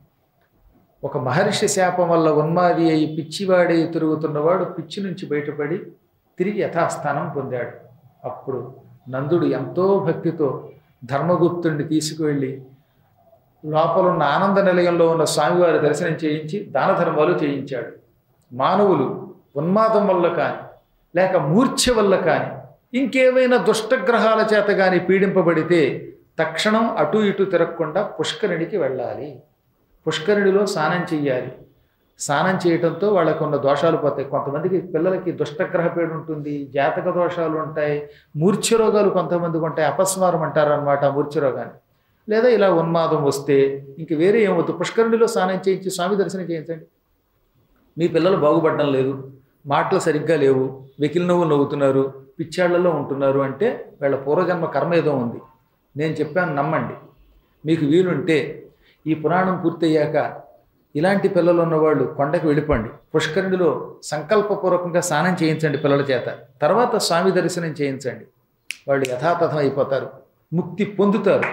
ఒక మహర్షి శాపం వల్ల ఉన్మాది అయి పిచ్చివాడై తిరుగుతున్నవాడు పిచ్చి నుంచి బయటపడి తిరిగి యథాస్థానం పొందాడు అప్పుడు నందుడు ఎంతో భక్తితో ధర్మగుప్తుడిని తీసుకువెళ్ళి లోపల ఉన్న ఆనంద నిలయంలో ఉన్న స్వామివారి దర్శనం చేయించి దాన ధర్మాలు చేయించాడు మానవులు ఉన్మాదం వల్ల కానీ లేక మూర్ఛ వల్ల కానీ ఇంకేమైనా దుష్టగ్రహాల చేత కానీ పీడింపబడితే తక్షణం అటు ఇటు తిరగకుండా పుష్కరిణికి వెళ్ళాలి పుష్కరిణిలో స్నానం చెయ్యాలి స్నానం చేయడంతో వాళ్ళకు ఉన్న దోషాలు పోతాయి కొంతమందికి పిల్లలకి దుష్టగ్రహ పీడ ఉంటుంది జాతక దోషాలు ఉంటాయి మూర్ఛ రోగాలు కొంతమందికి ఉంటాయి అపస్మారం అంటారు అనమాట మూర్ఛ రోగాన్ని లేదా ఇలా ఉన్మాదం వస్తే ఇంక వేరే ఏమవుతుంది పుష్కరిణిలో స్నానం చేయించి స్వామి దర్శనం చేయించండి మీ పిల్లలు బాగుపడడం లేదు మాటలు సరిగ్గా లేవు వెకిలి నవ్వులు నవ్వుతున్నారు పిచ్చాళ్లలో ఉంటున్నారు అంటే వీళ్ళ పూర్వజన్మ కర్మ ఏదో ఉంది నేను చెప్పాను నమ్మండి మీకు వీలుంటే ఈ పురాణం పూర్తయ్యాక ఇలాంటి పిల్లలు ఉన్నవాళ్ళు కొండకు వెళ్ళిపోండి పుష్కరిణిలో సంకల్పపూర్వకంగా స్నానం చేయించండి పిల్లల చేత తర్వాత స్వామి దర్శనం చేయించండి వాళ్ళు యథాతథం అయిపోతారు ముక్తి పొందుతారు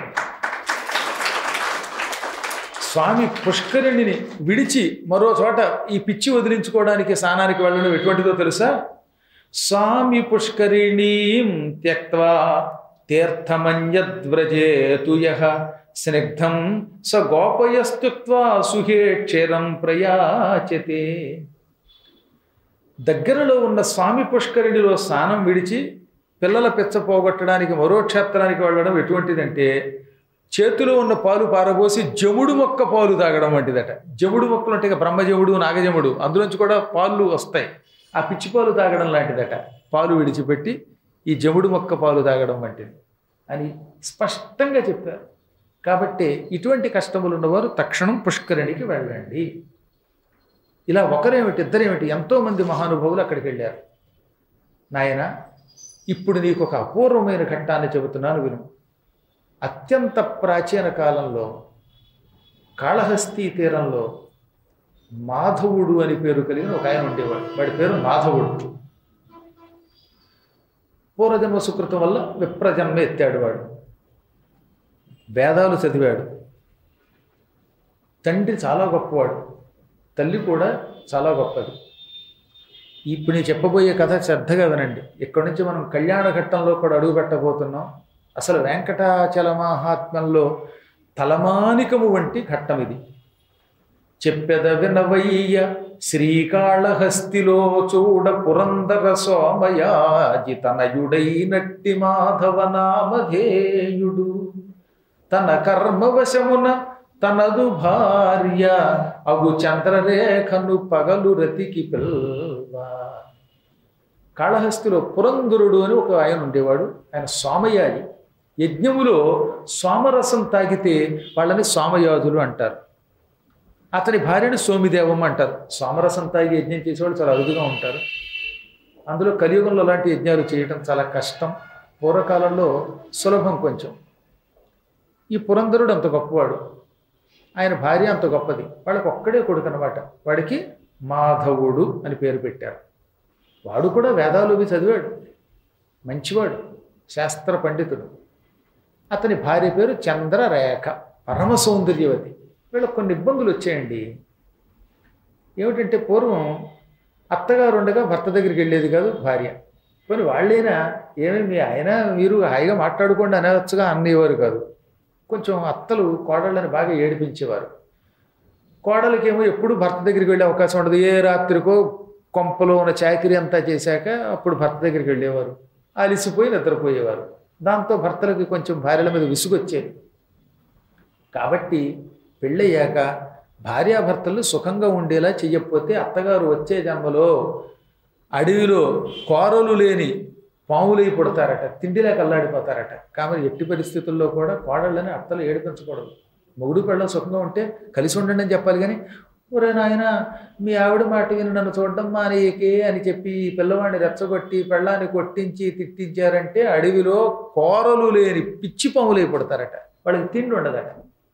స్వామి పుష్కరిణిని విడిచి మరో చోట ఈ పిచ్చి వదిలించుకోవడానికి స్నానానికి వెళ్ళడం ఎటువంటిదో తెలుసా స్వామి పుష్కరిణీం త్యక్వా తీర్థమన్యద్వ్రజేతు యః స్నిగ్ధం స గోపయస్తుక్వా సుహే క్షీరం ప్రయాచతే దగ్గరలో ఉన్న స్వామి పుష్కరిణిలో స్నానం విడిచి పిల్లల పిచ్చ పోగొట్టడానికి మరో క్షేత్రానికి వెళ్ళడం ఎటువంటిదంటే చేతిలో ఉన్న పాలు పారబోసి జముడు మొక్క పాలు తాగడం వంటిదట జముడు మొక్కలు అంటే ఇక బ్రహ్మజముడు నాగజముడు అందులోంచి కూడా పాలు వస్తాయి ఆ పిచ్చి పాలు తాగడం లాంటిదట పాలు విడిచిపెట్టి ఈ జముడు మొక్క పాలు తాగడం వంటిది అని స్పష్టంగా చెప్పారు కాబట్టి ఇటువంటి కష్టములు ఉన్నవారు తక్షణం పుష్కరిణికి వెళ్ళండి ఇలా ఒకరేమిటి ఇద్దరేమిటి ఎంతోమంది మహానుభావులు అక్కడికి వెళ్ళారు నాయన ఇప్పుడు నీకు ఒక అపూర్వమైన ఘట్టాన్ని చెబుతున్నాను విను అత్యంత ప్రాచీన కాలంలో కాళహస్తి తీరంలో మాధవుడు అని పేరు కలిగిన ఒక ఆయన ఉండేవాడు వాడి పేరు మాధవుడు పూర్వజన్మ సుకృతం వల్ల విప్రజన్మ ఎత్తాడు వాడు వేదాలు చదివాడు తండ్రి చాలా గొప్పవాడు తల్లి కూడా చాలా గొప్పది ఇప్పుడు నేను చెప్పబోయే కథ శ్రద్ధగా వినండి ఇక్కడి నుంచి మనం కళ్యాణ ఘట్టంలో కూడా అడుగు పెట్టబోతున్నాం అసలు వెంకటాచల మహాత్మ్యంలో తలమానికము వంటి ఘట్టం ఇది చెప్పెద వినవయ్య శ్రీకాళహస్తిలో చూడ పురందర సోమయాజి తనయుడైనట్టి మాధవ నామధేయుడు తన కర్మవశమున తనదు భార్య అగు చంద్రరేఖను పగలు రతికి పిల్వ కాళహస్తిలో పురంధరుడు అని ఒక ఆయన ఉండేవాడు ఆయన సోమయాజి యజ్ఞములో సోమరసం తాగితే వాళ్ళని సోమయాజులు అంటారు అతని భార్యని సోమిదేవం అంటారు సోమరసం తాగి యజ్ఞం చేసేవాళ్ళు చాలా అరుదుగా ఉంటారు అందులో కలియుగంలో అలాంటి యజ్ఞాలు చేయటం చాలా కష్టం పూర్వకాలంలో సులభం కొంచెం ఈ పురంధరుడు అంత గొప్పవాడు ఆయన భార్య అంత గొప్పది వాళ్ళకి ఒక్కడే కొడుకు అనమాట వాడికి మాధవుడు అని పేరు పెట్టారు వాడు కూడా వేదాలు ఇవి చదివాడు మంచివాడు శాస్త్ర పండితుడు అతని భార్య పేరు చంద్రరేఖ పరమ సౌందర్యవతి వీళ్ళకి కొన్ని ఇబ్బందులు వచ్చాయండి ఏమిటంటే పూర్వం అత్తగారు ఉండగా భర్త దగ్గరికి వెళ్ళేది కాదు భార్య కొన్ని వాళ్ళైనా ఏమి మీ ఆయన మీరు హాయిగా మాట్లాడుకోండి అనవచ్చుగా అనేవారు కాదు కొంచెం అత్తలు కోడళ్ళని బాగా ఏడిపించేవారు కోడలకేమో ఎప్పుడు భర్త దగ్గరికి వెళ్ళే అవకాశం ఉండదు ఏ రాత్రికో కొంపలో ఉన్న చాకరీ అంతా చేశాక అప్పుడు భర్త దగ్గరికి వెళ్ళేవారు అలిసిపోయి నిద్రపోయేవారు దాంతో భర్తలకి కొంచెం భార్యల మీద విసుగొచ్చేది కాబట్టి పెళ్ళయ్యాక భార్యాభర్తలు సుఖంగా ఉండేలా చెయ్యకపోతే అత్తగారు వచ్చే జన్మలో అడవిలో కోరలు లేని పాములై పుడతారట తిండిలేక అల్లాడిపోతారట కాబట్టి ఎట్టి పరిస్థితుల్లో కూడా కోడళ్ళని అత్తలు ఏడిపించకూడదు మొగుడు పెళ్ళం సుఖంగా ఉంటే కలిసి ఉండండి అని చెప్పాలి కానీ ఒరే నాయన మీ ఆవిడ మాట విని నన్ను చూడడం మానేయకే అని చెప్పి ఈ పిల్లవాడిని రెచ్చగొట్టి పెళ్ళాన్ని కొట్టించి తిట్టించారంటే అడవిలో కోరలు లేని పిచ్చి పాములై పుడతారట వాళ్ళకి తిండి ఉండదట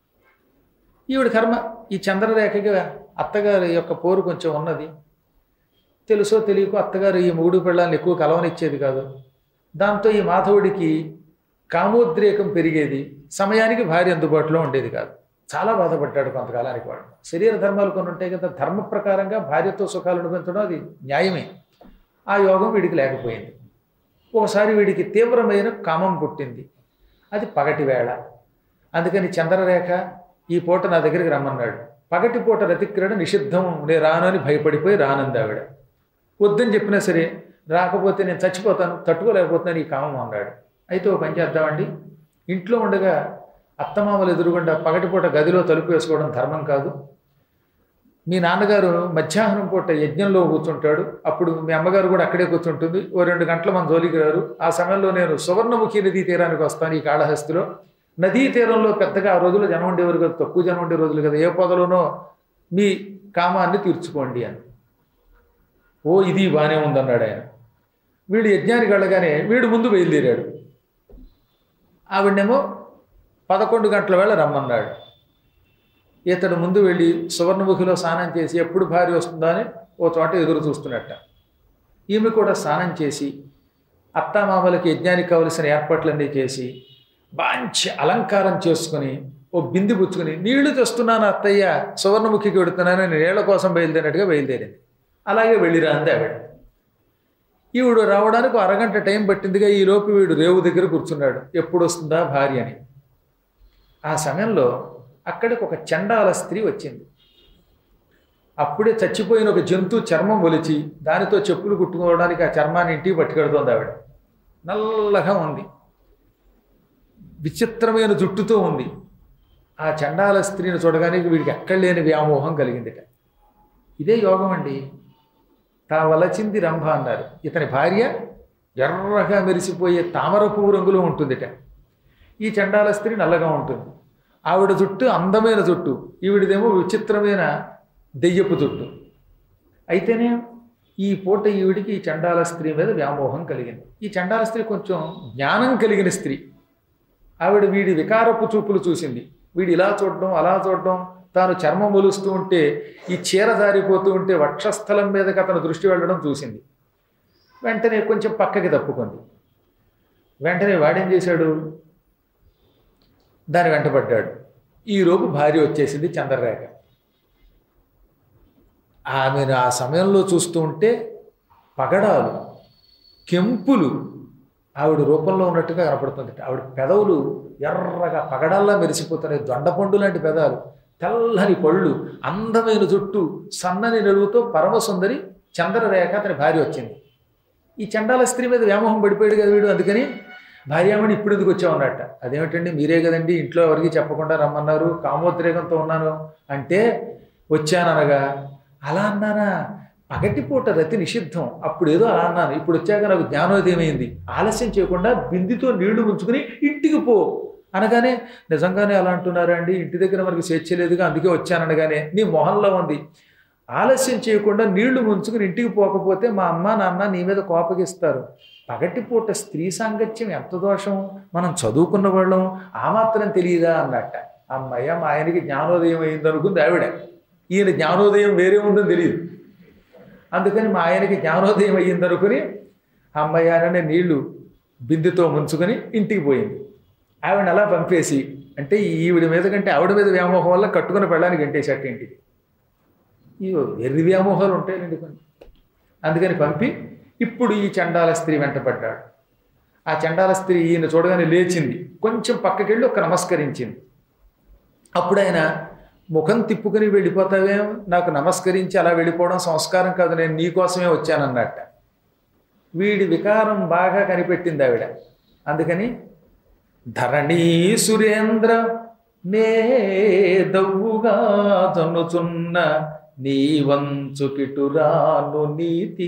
ఈవిడ కర్మ ఈ చంద్రరేఖకి అత్తగారి యొక్క పోరు కొంచెం ఉన్నది తెలుసో తెలియకో అత్తగారు ఈ మూడు పిల్లల్ని ఎక్కువ కలవనిచ్చేది కాదు దాంతో ఈ మాధవుడికి కామోద్రేకం పెరిగేది సమయానికి భార్య అందుబాటులో ఉండేది కాదు చాలా బాధపడ్డాడు కొంతకాలానికి వాడు శరీర ధర్మాలు కొన్ని ఉంటాయి కదా ధర్మ ప్రకారంగా భార్యతో సుఖాలు అనుభవించడం అది న్యాయమే ఆ యోగం వీడికి లేకపోయింది ఒకసారి వీడికి తీవ్రమైన కామం పుట్టింది అది పగటి వేళ అందుకని చంద్రరేఖ ఈ పూట నా దగ్గరికి రమ్మన్నాడు పగటి పూట రతిక్రీడ నిషిద్ధం నే రాను అని భయపడిపోయి రానంది ఆవిడ వద్దని చెప్పినా సరే రాకపోతే నేను చచ్చిపోతాను తట్టుకోలేకపోతున్నాను ఈ కామం అన్నాడు అయితే ఓ పని చేద్దామండి ఇంట్లో ఉండగా అత్తమామలు ఎదురుగుండా పగటిపూట గదిలో తలుపు వేసుకోవడం ధర్మం కాదు మీ నాన్నగారు మధ్యాహ్నం పూట యజ్ఞంలో కూర్చుంటాడు అప్పుడు మీ అమ్మగారు కూడా అక్కడే కూర్చుంటుంది ఓ రెండు గంటల మన జోలికి రారు ఆ సమయంలో నేను సువర్ణముఖి నదీ తీరానికి వస్తాను ఈ కాళహస్తిలో నదీ తీరంలో పెద్దగా ఆ రోజుల్లో జనం ఉండేవారు కదా తక్కువ జనం ఉండే రోజులు కదా ఏ పొదలోనో మీ కామాన్ని తీర్చుకోండి అని ఓ ఇది బాగానే ఉందన్నాడు ఆయన వీడు యజ్ఞానికి వెళ్ళగానే వీడు ముందు బయలుదేరాడు ఆవిడనేమో పదకొండు గంటల వేళ రమ్మన్నాడు ఇతడు ముందు వెళ్ళి సువర్ణముఖిలో స్నానం చేసి ఎప్పుడు భార్య వస్తుందా అని ఓ చోట ఎదురు చూస్తున్నట్ట ఈమె కూడా స్నానం చేసి అత్తామామలకి యజ్ఞానికి కావలసిన ఏర్పాట్లన్నీ చేసి మంచి అలంకారం చేసుకుని ఓ బింది పుచ్చుకుని నీళ్లు తెస్తున్నాను అత్తయ్య సువర్ణముఖికి వెడుతున్నాను నీళ్ల కోసం బయలుదేరినట్టుగా బయలుదేరింది అలాగే వెళ్ళిరా అంది ఆవిడ ఈవిడు రావడానికి ఓ అరగంట టైం పట్టిందిగా ఈ లోపు వీడు రేవు దగ్గర కూర్చున్నాడు ఎప్పుడు వస్తుందా భార్య అని ఆ సమయంలో అక్కడికి ఒక చండాల స్త్రీ వచ్చింది అప్పుడే చచ్చిపోయిన ఒక జంతువు చర్మం ఒలిచి దానితో చెప్పులు కుట్టుకోవడానికి ఆ చర్మాన్ని ఇంటికి పట్టుకెడుతోంది ఆవిడ నల్లగా ఉంది విచిత్రమైన జుట్టుతో ఉంది ఆ చండాల స్త్రీని చూడగానే వీడికి ఎక్కడ లేని వ్యామోహం కలిగిందిట ఇదే యోగం అండి తా వలచింది రంభ అన్నారు ఇతని భార్య ఎర్రగా మెరిసిపోయే తామర పువ్వు రంగులో ఉంటుందిట ఈ చండాల స్త్రీ నల్లగా ఉంటుంది ఆవిడ జుట్టు అందమైన జుట్టు ఈవిడిదేమో విచిత్రమైన దెయ్యపు జుట్టు అయితేనే ఈ పూట ఈవిడికి ఈ చండాల స్త్రీ మీద వ్యామోహం కలిగింది ఈ చండాల స్త్రీ కొంచెం జ్ఞానం కలిగిన స్త్రీ ఆవిడ వీడి వికారపు చూపులు చూసింది వీడు ఇలా చూడడం అలా చూడడం తాను చర్మం మొలుస్తూ ఉంటే ఈ చీర జారిపోతూ ఉంటే వక్షస్థలం మీదకి అతను దృష్టి వెళ్ళడం చూసింది వెంటనే కొంచెం పక్కకి తప్పుకుంది వెంటనే వాడేం చేశాడు దాని వెంటబడ్డాడు ఈలోపు భార్య వచ్చేసింది చంద్రరేఖ ఆమెను ఆ సమయంలో చూస్తూ ఉంటే పగడాలు కెంపులు ఆవిడ రూపంలో ఉన్నట్టుగా కనపడుతుంది ఆవిడ పెదవులు ఎర్రగా పగడాల్లా మెరిసిపోతున్నాయి దొండపండు లాంటి పెదాలు తెల్లని పళ్ళు అందమైన జుట్టు సన్నని నడువుతో పరమసుందరి చంద్రరేఖ అతని భార్య వచ్చింది ఈ చండాల స్త్రీ మీద వ్యామోహం పడిపోయాడు కదా వీడు అందుకని భార్యామణి ఇప్పుడు ఎందుకు వచ్చామన్నట్ట అదేమిటండి మీరే కదండి ఇంట్లో ఎవరికి చెప్పకుండా రమ్మన్నారు కామోద్రేకంతో ఉన్నాను అంటే వచ్చాననగా అలా అన్నానా పగటిపూట రతి నిషిద్ధం అప్పుడు ఏదో అలా అన్నాను ఇప్పుడు వచ్చాక నాకు జ్ఞానోదయం అయింది ఆలస్యం చేయకుండా బిందితో నీళ్లు ముంచుకుని ఇంటికి పో అనగానే నిజంగానే అలా అంటున్నారా అండి ఇంటి దగ్గర మనకి స్వేచ్ఛ లేదుగా అందుకే వచ్చాననగానే నీ మొహంలో ఉంది ఆలస్యం చేయకుండా నీళ్లు ముంచుకుని ఇంటికి పోకపోతే మా అమ్మ నాన్న నీ మీద కోపగిస్తారు పగటిపూట స్త్రీ సాంగత్యం ఎంత దోషం మనం చదువుకున్న వాళ్ళం ఆ మాత్రం తెలియదా అన్నట్ట అమ్మయ్య మా ఆయనకి జ్ఞానోదయం అయింది అనుకుంది ఆవిడ ఈయన జ్ఞానోదయం వేరే ఉందని తెలియదు అందుకని మా ఆయనకి జ్ఞానోదయం అయ్యింది అనుకుని అమ్మయ్య అనే నీళ్లు బిందెతో ముంచుకొని ఇంటికి పోయింది ఆవిడ అలా పంపేసి అంటే ఈవిడ మీద కంటే ఆవిడ మీద వ్యామోహం వల్ల కట్టుకుని పెళ్ళడానికి గంటేశాక ఇంటికి ఈ వెర్రి వ్యామోహాలు ఉంటాయండి కొన్ని అందుకని పంపి ఇప్పుడు ఈ చండాల స్త్రీ వెంటపడ్డాడు ఆ చండాల స్త్రీ ఈయన చూడగానే లేచింది కొంచెం పక్కకెళ్ళి ఒక నమస్కరించింది అప్పుడు ఆయన ముఖం తిప్పుకుని వెళ్ళిపోతావేం నాకు నమస్కరించి అలా వెళ్ళిపోవడం సంస్కారం కాదు నేను నీకోసమే వచ్చానన్నట్ట వీడి వికారం బాగా కనిపెట్టింది ఆవిడ అందుకని ధరణీ సురేంద్ర నే దవ్వుగా తన్నుచున్న నీ వంచు కిటురాను నీతి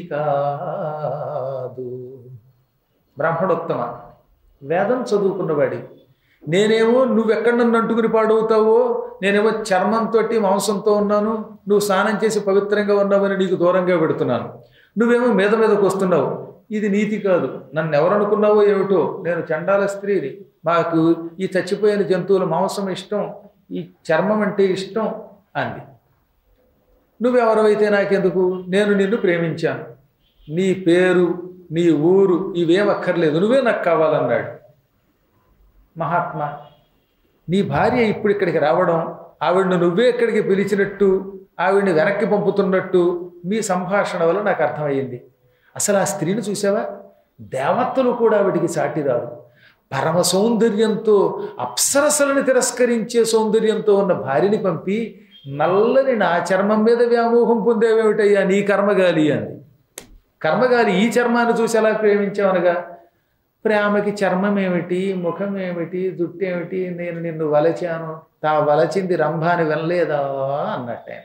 కాదు బ్రాహ్మణోత్తమ వేదం చదువుకున్నవాడి నేనేమో నువ్వెక్కడ నన్ను అంటుకుని పాడవుతావో నేనేమో చర్మంతో మాంసంతో ఉన్నాను నువ్వు స్నానం చేసి పవిత్రంగా ఉన్నావని నీకు దూరంగా పెడుతున్నాను నువ్వేమో మీద మీదకు వస్తున్నావు ఇది నీతి కాదు నన్ను ఎవరనుకున్నావో ఏమిటో నేను చండాల స్త్రీని మాకు ఈ చచ్చిపోయిన జంతువుల మాంసం ఇష్టం ఈ చర్మం అంటే ఇష్టం అంది నువ్వెవరవైతే నాకెందుకు నేను నిన్ను ప్రేమించాను నీ పేరు నీ ఊరు ఇవేం అక్కర్లేదు నువ్వే నాకు కావాలన్నాడు మహాత్మా నీ భార్య ఇప్పుడు ఇక్కడికి రావడం ఆవిడను నువ్వే ఇక్కడికి పిలిచినట్టు ఆవిడ్ని వెనక్కి పంపుతున్నట్టు మీ సంభాషణ వల్ల నాకు అర్థమయ్యింది అసలు ఆ స్త్రీని చూసావా దేవతలు కూడా ఆవిడికి సాటిరారు పరమ సౌందర్యంతో అప్సరసలను తిరస్కరించే సౌందర్యంతో ఉన్న భార్యని పంపి నల్లని నా చర్మం మీద వ్యామోహం పొందేవేమిటయ్యా నీ కర్మగాలి అంది కర్మగాలి ఈ చర్మాన్ని చూసి ఎలా ప్రేమించావనగా ప్రేమకి చర్మం ఏమిటి ముఖం ఏమిటి జుట్టు ఏమిటి నేను నిన్ను వలచాను తా వలచింది రంభాని వినలేదా అన్నట్టే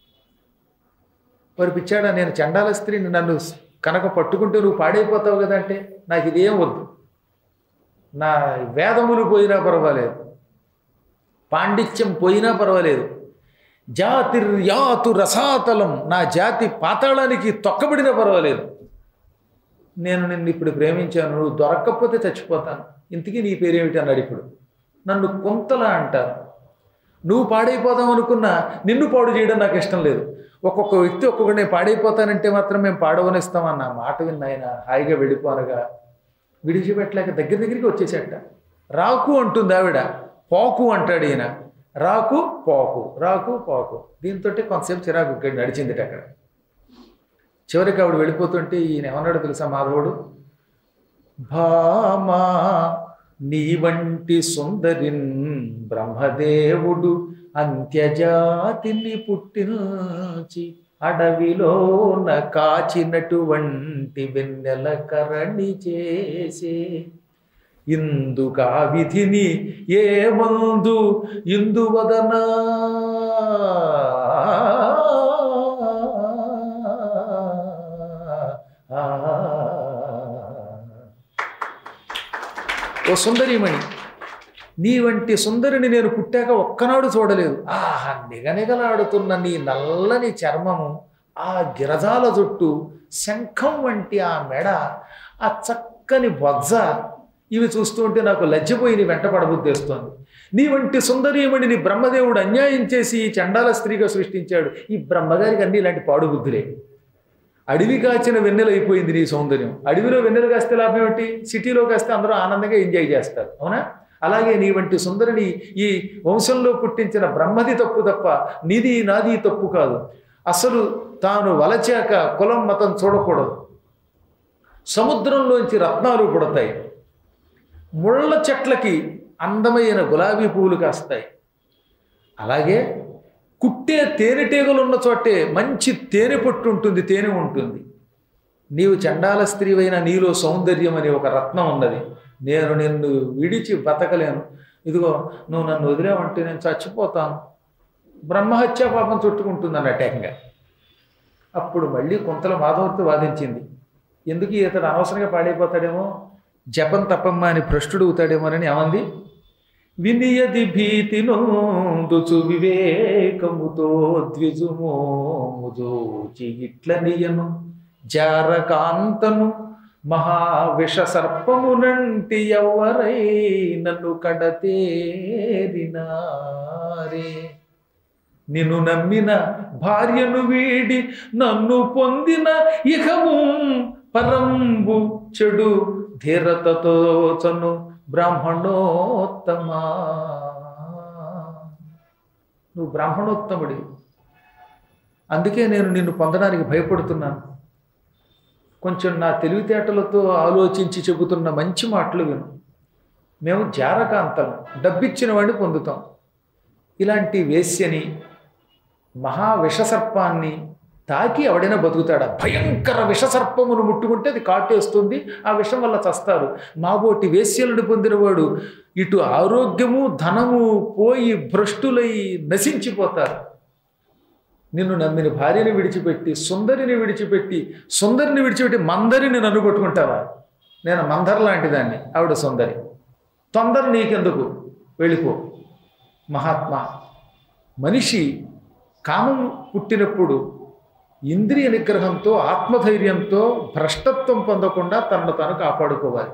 మరి పిచ్చాడా నేను చండాల స్త్రీని నన్ను కనుక పట్టుకుంటే నువ్వు పాడైపోతావు కదా అంటే నాకు ఇదేం వద్దు నా వేదములు పోయినా పర్వాలేదు పాండిత్యం పోయినా పర్వాలేదు జాతిర్యాతు రసాతలం నా జాతి పాతాళానికి తొక్కబడినా పర్వాలేదు నేను నిన్ను ఇప్పుడు ప్రేమించాను నువ్వు దొరక్కపోతే చచ్చిపోతాను ఇంతకీ నీ పేరేమిటి అన్నాడు ఇప్పుడు నన్ను కొంతలా అంటారు నువ్వు పాడైపోదాం అనుకున్నా నిన్ను పాడు చేయడం నాకు ఇష్టం లేదు ఒక్కొక్క వ్యక్తి ఒక్కొక్క నేను పాడైపోతానంటే మాత్రం మేము పాడవనిస్తామన్న మాట విన్న ఆయన హాయిగా వెళ్ళిపోనగా విడిచిపెట్టలేక దగ్గర దగ్గరికి వచ్చేసేట రాకు అంటుంది ఆవిడ పోకు అంటాడు ఈయన రాకు పోకు రాకు పోకు దీంతో కొంతసేపు చిరాకు ఇక్కడ నడిచింది అక్కడ చివరికి ఆవిడ వెళ్ళిపోతుంటే ఈయన ఏమన్నాడు తెలుసా మాధవుడు భామా నీ వంటి సుందరిన్ బ్రహ్మదేవుడు అంత్యజాతిని పుట్టించి అడవిలోన కాచినటువంటి వెన్నెల కరణి చేసే ఇందుకా విధిని ఏ మందు ఇందువదనా ఓ సుందరీమణి నీ వంటి సుందరిని నేను పుట్టాక ఒక్కనాడు చూడలేదు ఆహా నిగనిగలాడుతున్న నీ నల్లని చర్మము ఆ గిరజాల జుట్టు శంఖం వంటి ఆ మెడ ఆ చక్కని బొజ్జ ఇవి చూస్తూ ఉంటే నాకు లజ్జపోయి నీ వెంట పడబుద్దేస్తోంది నీ వంటి సుందరీమణిని బ్రహ్మదేవుడు అన్యాయం చేసి ఈ చండాల స్త్రీగా సృష్టించాడు ఈ బ్రహ్మగారికి అన్ని ఇలాంటి పాడుబుద్ధులే అడవి కాచిన వెన్నెల అయిపోయింది నీ సౌందర్యం అడవిలో వెన్నెల కాస్తే లాభం ఏమిటి సిటీలో కాస్తే అందరూ ఆనందంగా ఎంజాయ్ చేస్తారు అవునా అలాగే నీ వంటి సుందరిని ఈ వంశంలో పుట్టించిన బ్రహ్మది తప్పు తప్ప నీది నాది తప్పు కాదు అసలు తాను వలచాక కులం మతం చూడకూడదు సముద్రంలోంచి రత్నాలు పుడతాయి ముళ్ళ చెట్లకి అందమైన గులాబీ పువ్వులు కాస్తాయి అలాగే కుట్టే తేనెటీగలు ఉన్న చోటే మంచి తేనె పొట్టు ఉంటుంది తేనె ఉంటుంది నీవు చండాల స్త్రీవైన నీలో సౌందర్యం అనే ఒక రత్నం ఉన్నది నేను నిన్ను విడిచి బతకలేను ఇదిగో నువ్వు నన్ను వదిలేవంటే నేను చచ్చిపోతాను బ్రహ్మహత్య పాపం చుట్టుకుంటుంది అన్నట్టేకంగా అప్పుడు మళ్ళీ కొంతల మాధవర్తో వాదించింది ఎందుకు ఇతడు అనవసరంగా పాడైపోతాడేమో జపం తప్పమ్మ అని భ్రష్టుడు అవుతాడేమోనని ఏమంది వినియది భీతి నొందుచు వివేకముతో ద్విజుమోముదోచి ఇట్ల నియను జారకాంతను మహావిష సర్పమునంటి ఎవరై నన్ను కడతేరినారే నిన్ను నమ్మిన భార్యను వీడి నన్ను పొందిన ఇహము పరంబు చెడు ధీరతతో చను బ్రాహ్మణోత్తమా నువ్వు బ్రాహ్మణోత్తముడి అందుకే నేను నిన్ను పొందడానికి భయపడుతున్నాను కొంచెం నా తెలివితేటలతో ఆలోచించి చెబుతున్న మంచి మాటలు విను మేము జారకాంతం డబ్బిచ్చిన వాడిని పొందుతాం ఇలాంటి వేశ్యని మహా విషసర్పాన్ని తాకి ఎవడైనా బతుకుతాడా భయంకర విషసర్పమును ముట్టుకుంటే అది కాటేస్తుంది ఆ విషం వల్ల చస్తారు మాబోటి వేశ్యలను పొందినవాడు ఇటు ఆరోగ్యము ధనము పోయి భ్రష్టులై నశించిపోతారు నిన్ను నమ్మిన భార్యని విడిచిపెట్టి సుందరిని విడిచిపెట్టి సుందరిని విడిచిపెట్టి మందరిని నన్ను కొట్టుకుంటావా నేను మందర్ లాంటి దాన్ని ఆవిడ సుందరి తొందర నీకెందుకు వెళ్ళిపో మహాత్మా మనిషి కామం పుట్టినప్పుడు ఇంద్రియ నిగ్రహంతో ఆత్మధైర్యంతో భ్రష్టత్వం పొందకుండా తనను తాను కాపాడుకోవాలి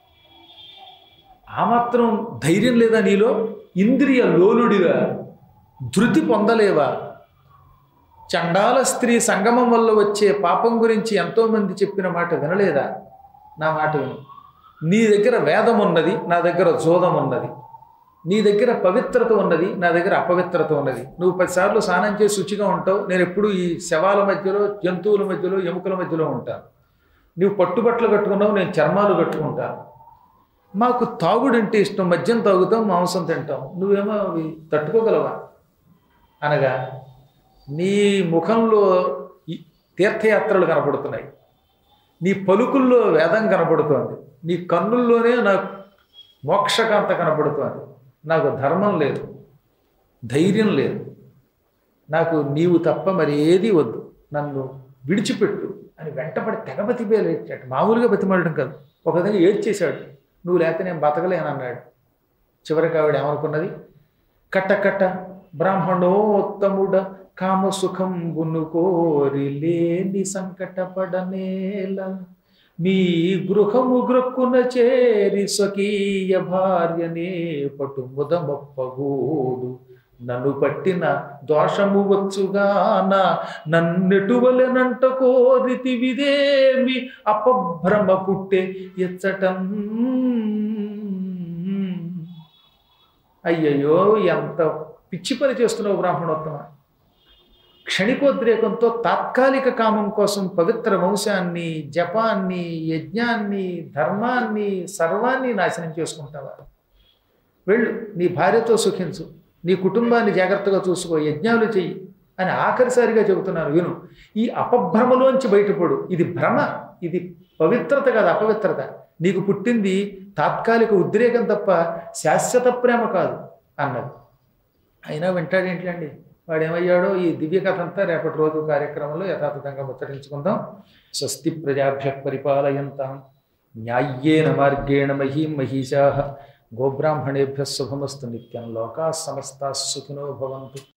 ఆ మాత్రం ధైర్యం లేదా నీలో ఇంద్రియ లోలుడిగా ధృతి పొందలేవా చండాల స్త్రీ సంగమం వల్ల వచ్చే పాపం గురించి ఎంతోమంది చెప్పిన మాట వినలేదా నా మాట విను నీ దగ్గర వేదం ఉన్నది నా దగ్గర జోదం ఉన్నది నీ దగ్గర పవిత్రత ఉన్నది నా దగ్గర అపవిత్రత ఉన్నది నువ్వు పదిసార్లు స్నానం చేసి శుచిగా ఉంటావు నేను ఎప్పుడు ఈ శవాల మధ్యలో జంతువుల మధ్యలో ఎముకల మధ్యలో ఉంటాను నువ్వు పట్టుబట్టలు కట్టుకున్నావు నేను చర్మాలు కట్టుకుంటాను మాకు తాగుడంటే ఇష్టం మద్యం తాగుతాం మాంసం తింటాం నువ్వేమో అవి తట్టుకోగలవా అనగా నీ ముఖంలో ఈ తీర్థయాత్రలు కనపడుతున్నాయి నీ పలుకుల్లో వేదం కనపడుతోంది నీ కన్నుల్లోనే నాకు మోక్షకాంత కనపడుతోంది నాకు ధర్మం లేదు ధైర్యం లేదు నాకు నీవు తప్ప మరి ఏది వద్దు నన్ను విడిచిపెట్టు అని వెంటపడి తెగ బతిపేలేచాడు మామూలుగా బతిమాలడం కాదు ఒక విధంగా ఏడ్చేశాడు నువ్వు లేకపోతే నేను బతకలేను అన్నాడు చివరికి ఆవిడ ఏమనుకున్నది కట్ట కట్ట బ్రాహ్మణోత్తముడ కామసుఖం బును కోరి లేని సంకటపడనేల మీ గృహము గ్రక్కున చేరి స్వకీయ భార్యనే పటు ముదమప్పగూడు నన్ను పట్టిన దోషము వచ్చుగాన నన్నెటువలెనంట కోరితి విదేమి అపభ్రమ పుట్టే ఎచ్చటం అయ్యయ్యో ఎంత పిచ్చి పని చేస్తున్నావు బ్రాహ్మణోత్తమ క్షణికోద్రేకంతో తాత్కాలిక కామం కోసం పవిత్ర వంశాన్ని జపాన్ని యజ్ఞాన్ని ధర్మాన్ని సర్వాన్ని నాశనం చేసుకుంటావా వెళ్ళు నీ భార్యతో సుఖించు నీ కుటుంబాన్ని జాగ్రత్తగా చూసుకో యజ్ఞాలు చెయ్యి అని ఆఖరిసారిగా చెబుతున్నాను విను ఈ అపభ్రమలోంచి బయటపడు ఇది భ్రమ ఇది పవిత్రత కాదు అపవిత్రత నీకు పుట్టింది తాత్కాలిక ఉద్రేకం తప్ప శాశ్వత ప్రేమ కాదు అన్నది అయినా వింటాడేంటండి వాడు ఏమయ్యాడో ఈ దివ్య కథ అంతా రేపటి రోజు కార్యక్రమంలో యథాతథంగా ముచ్చటించుకుందాం స్వస్తి ప్రజాభ్య పరిపాలయంతాం న్యాయ్యేన మార్గేణ మహీం మహిషా గోబ్రాహ్మణేభ్య శుభమస్తు నిత్యం లోకా సమస్తా సుఖినో భవంతు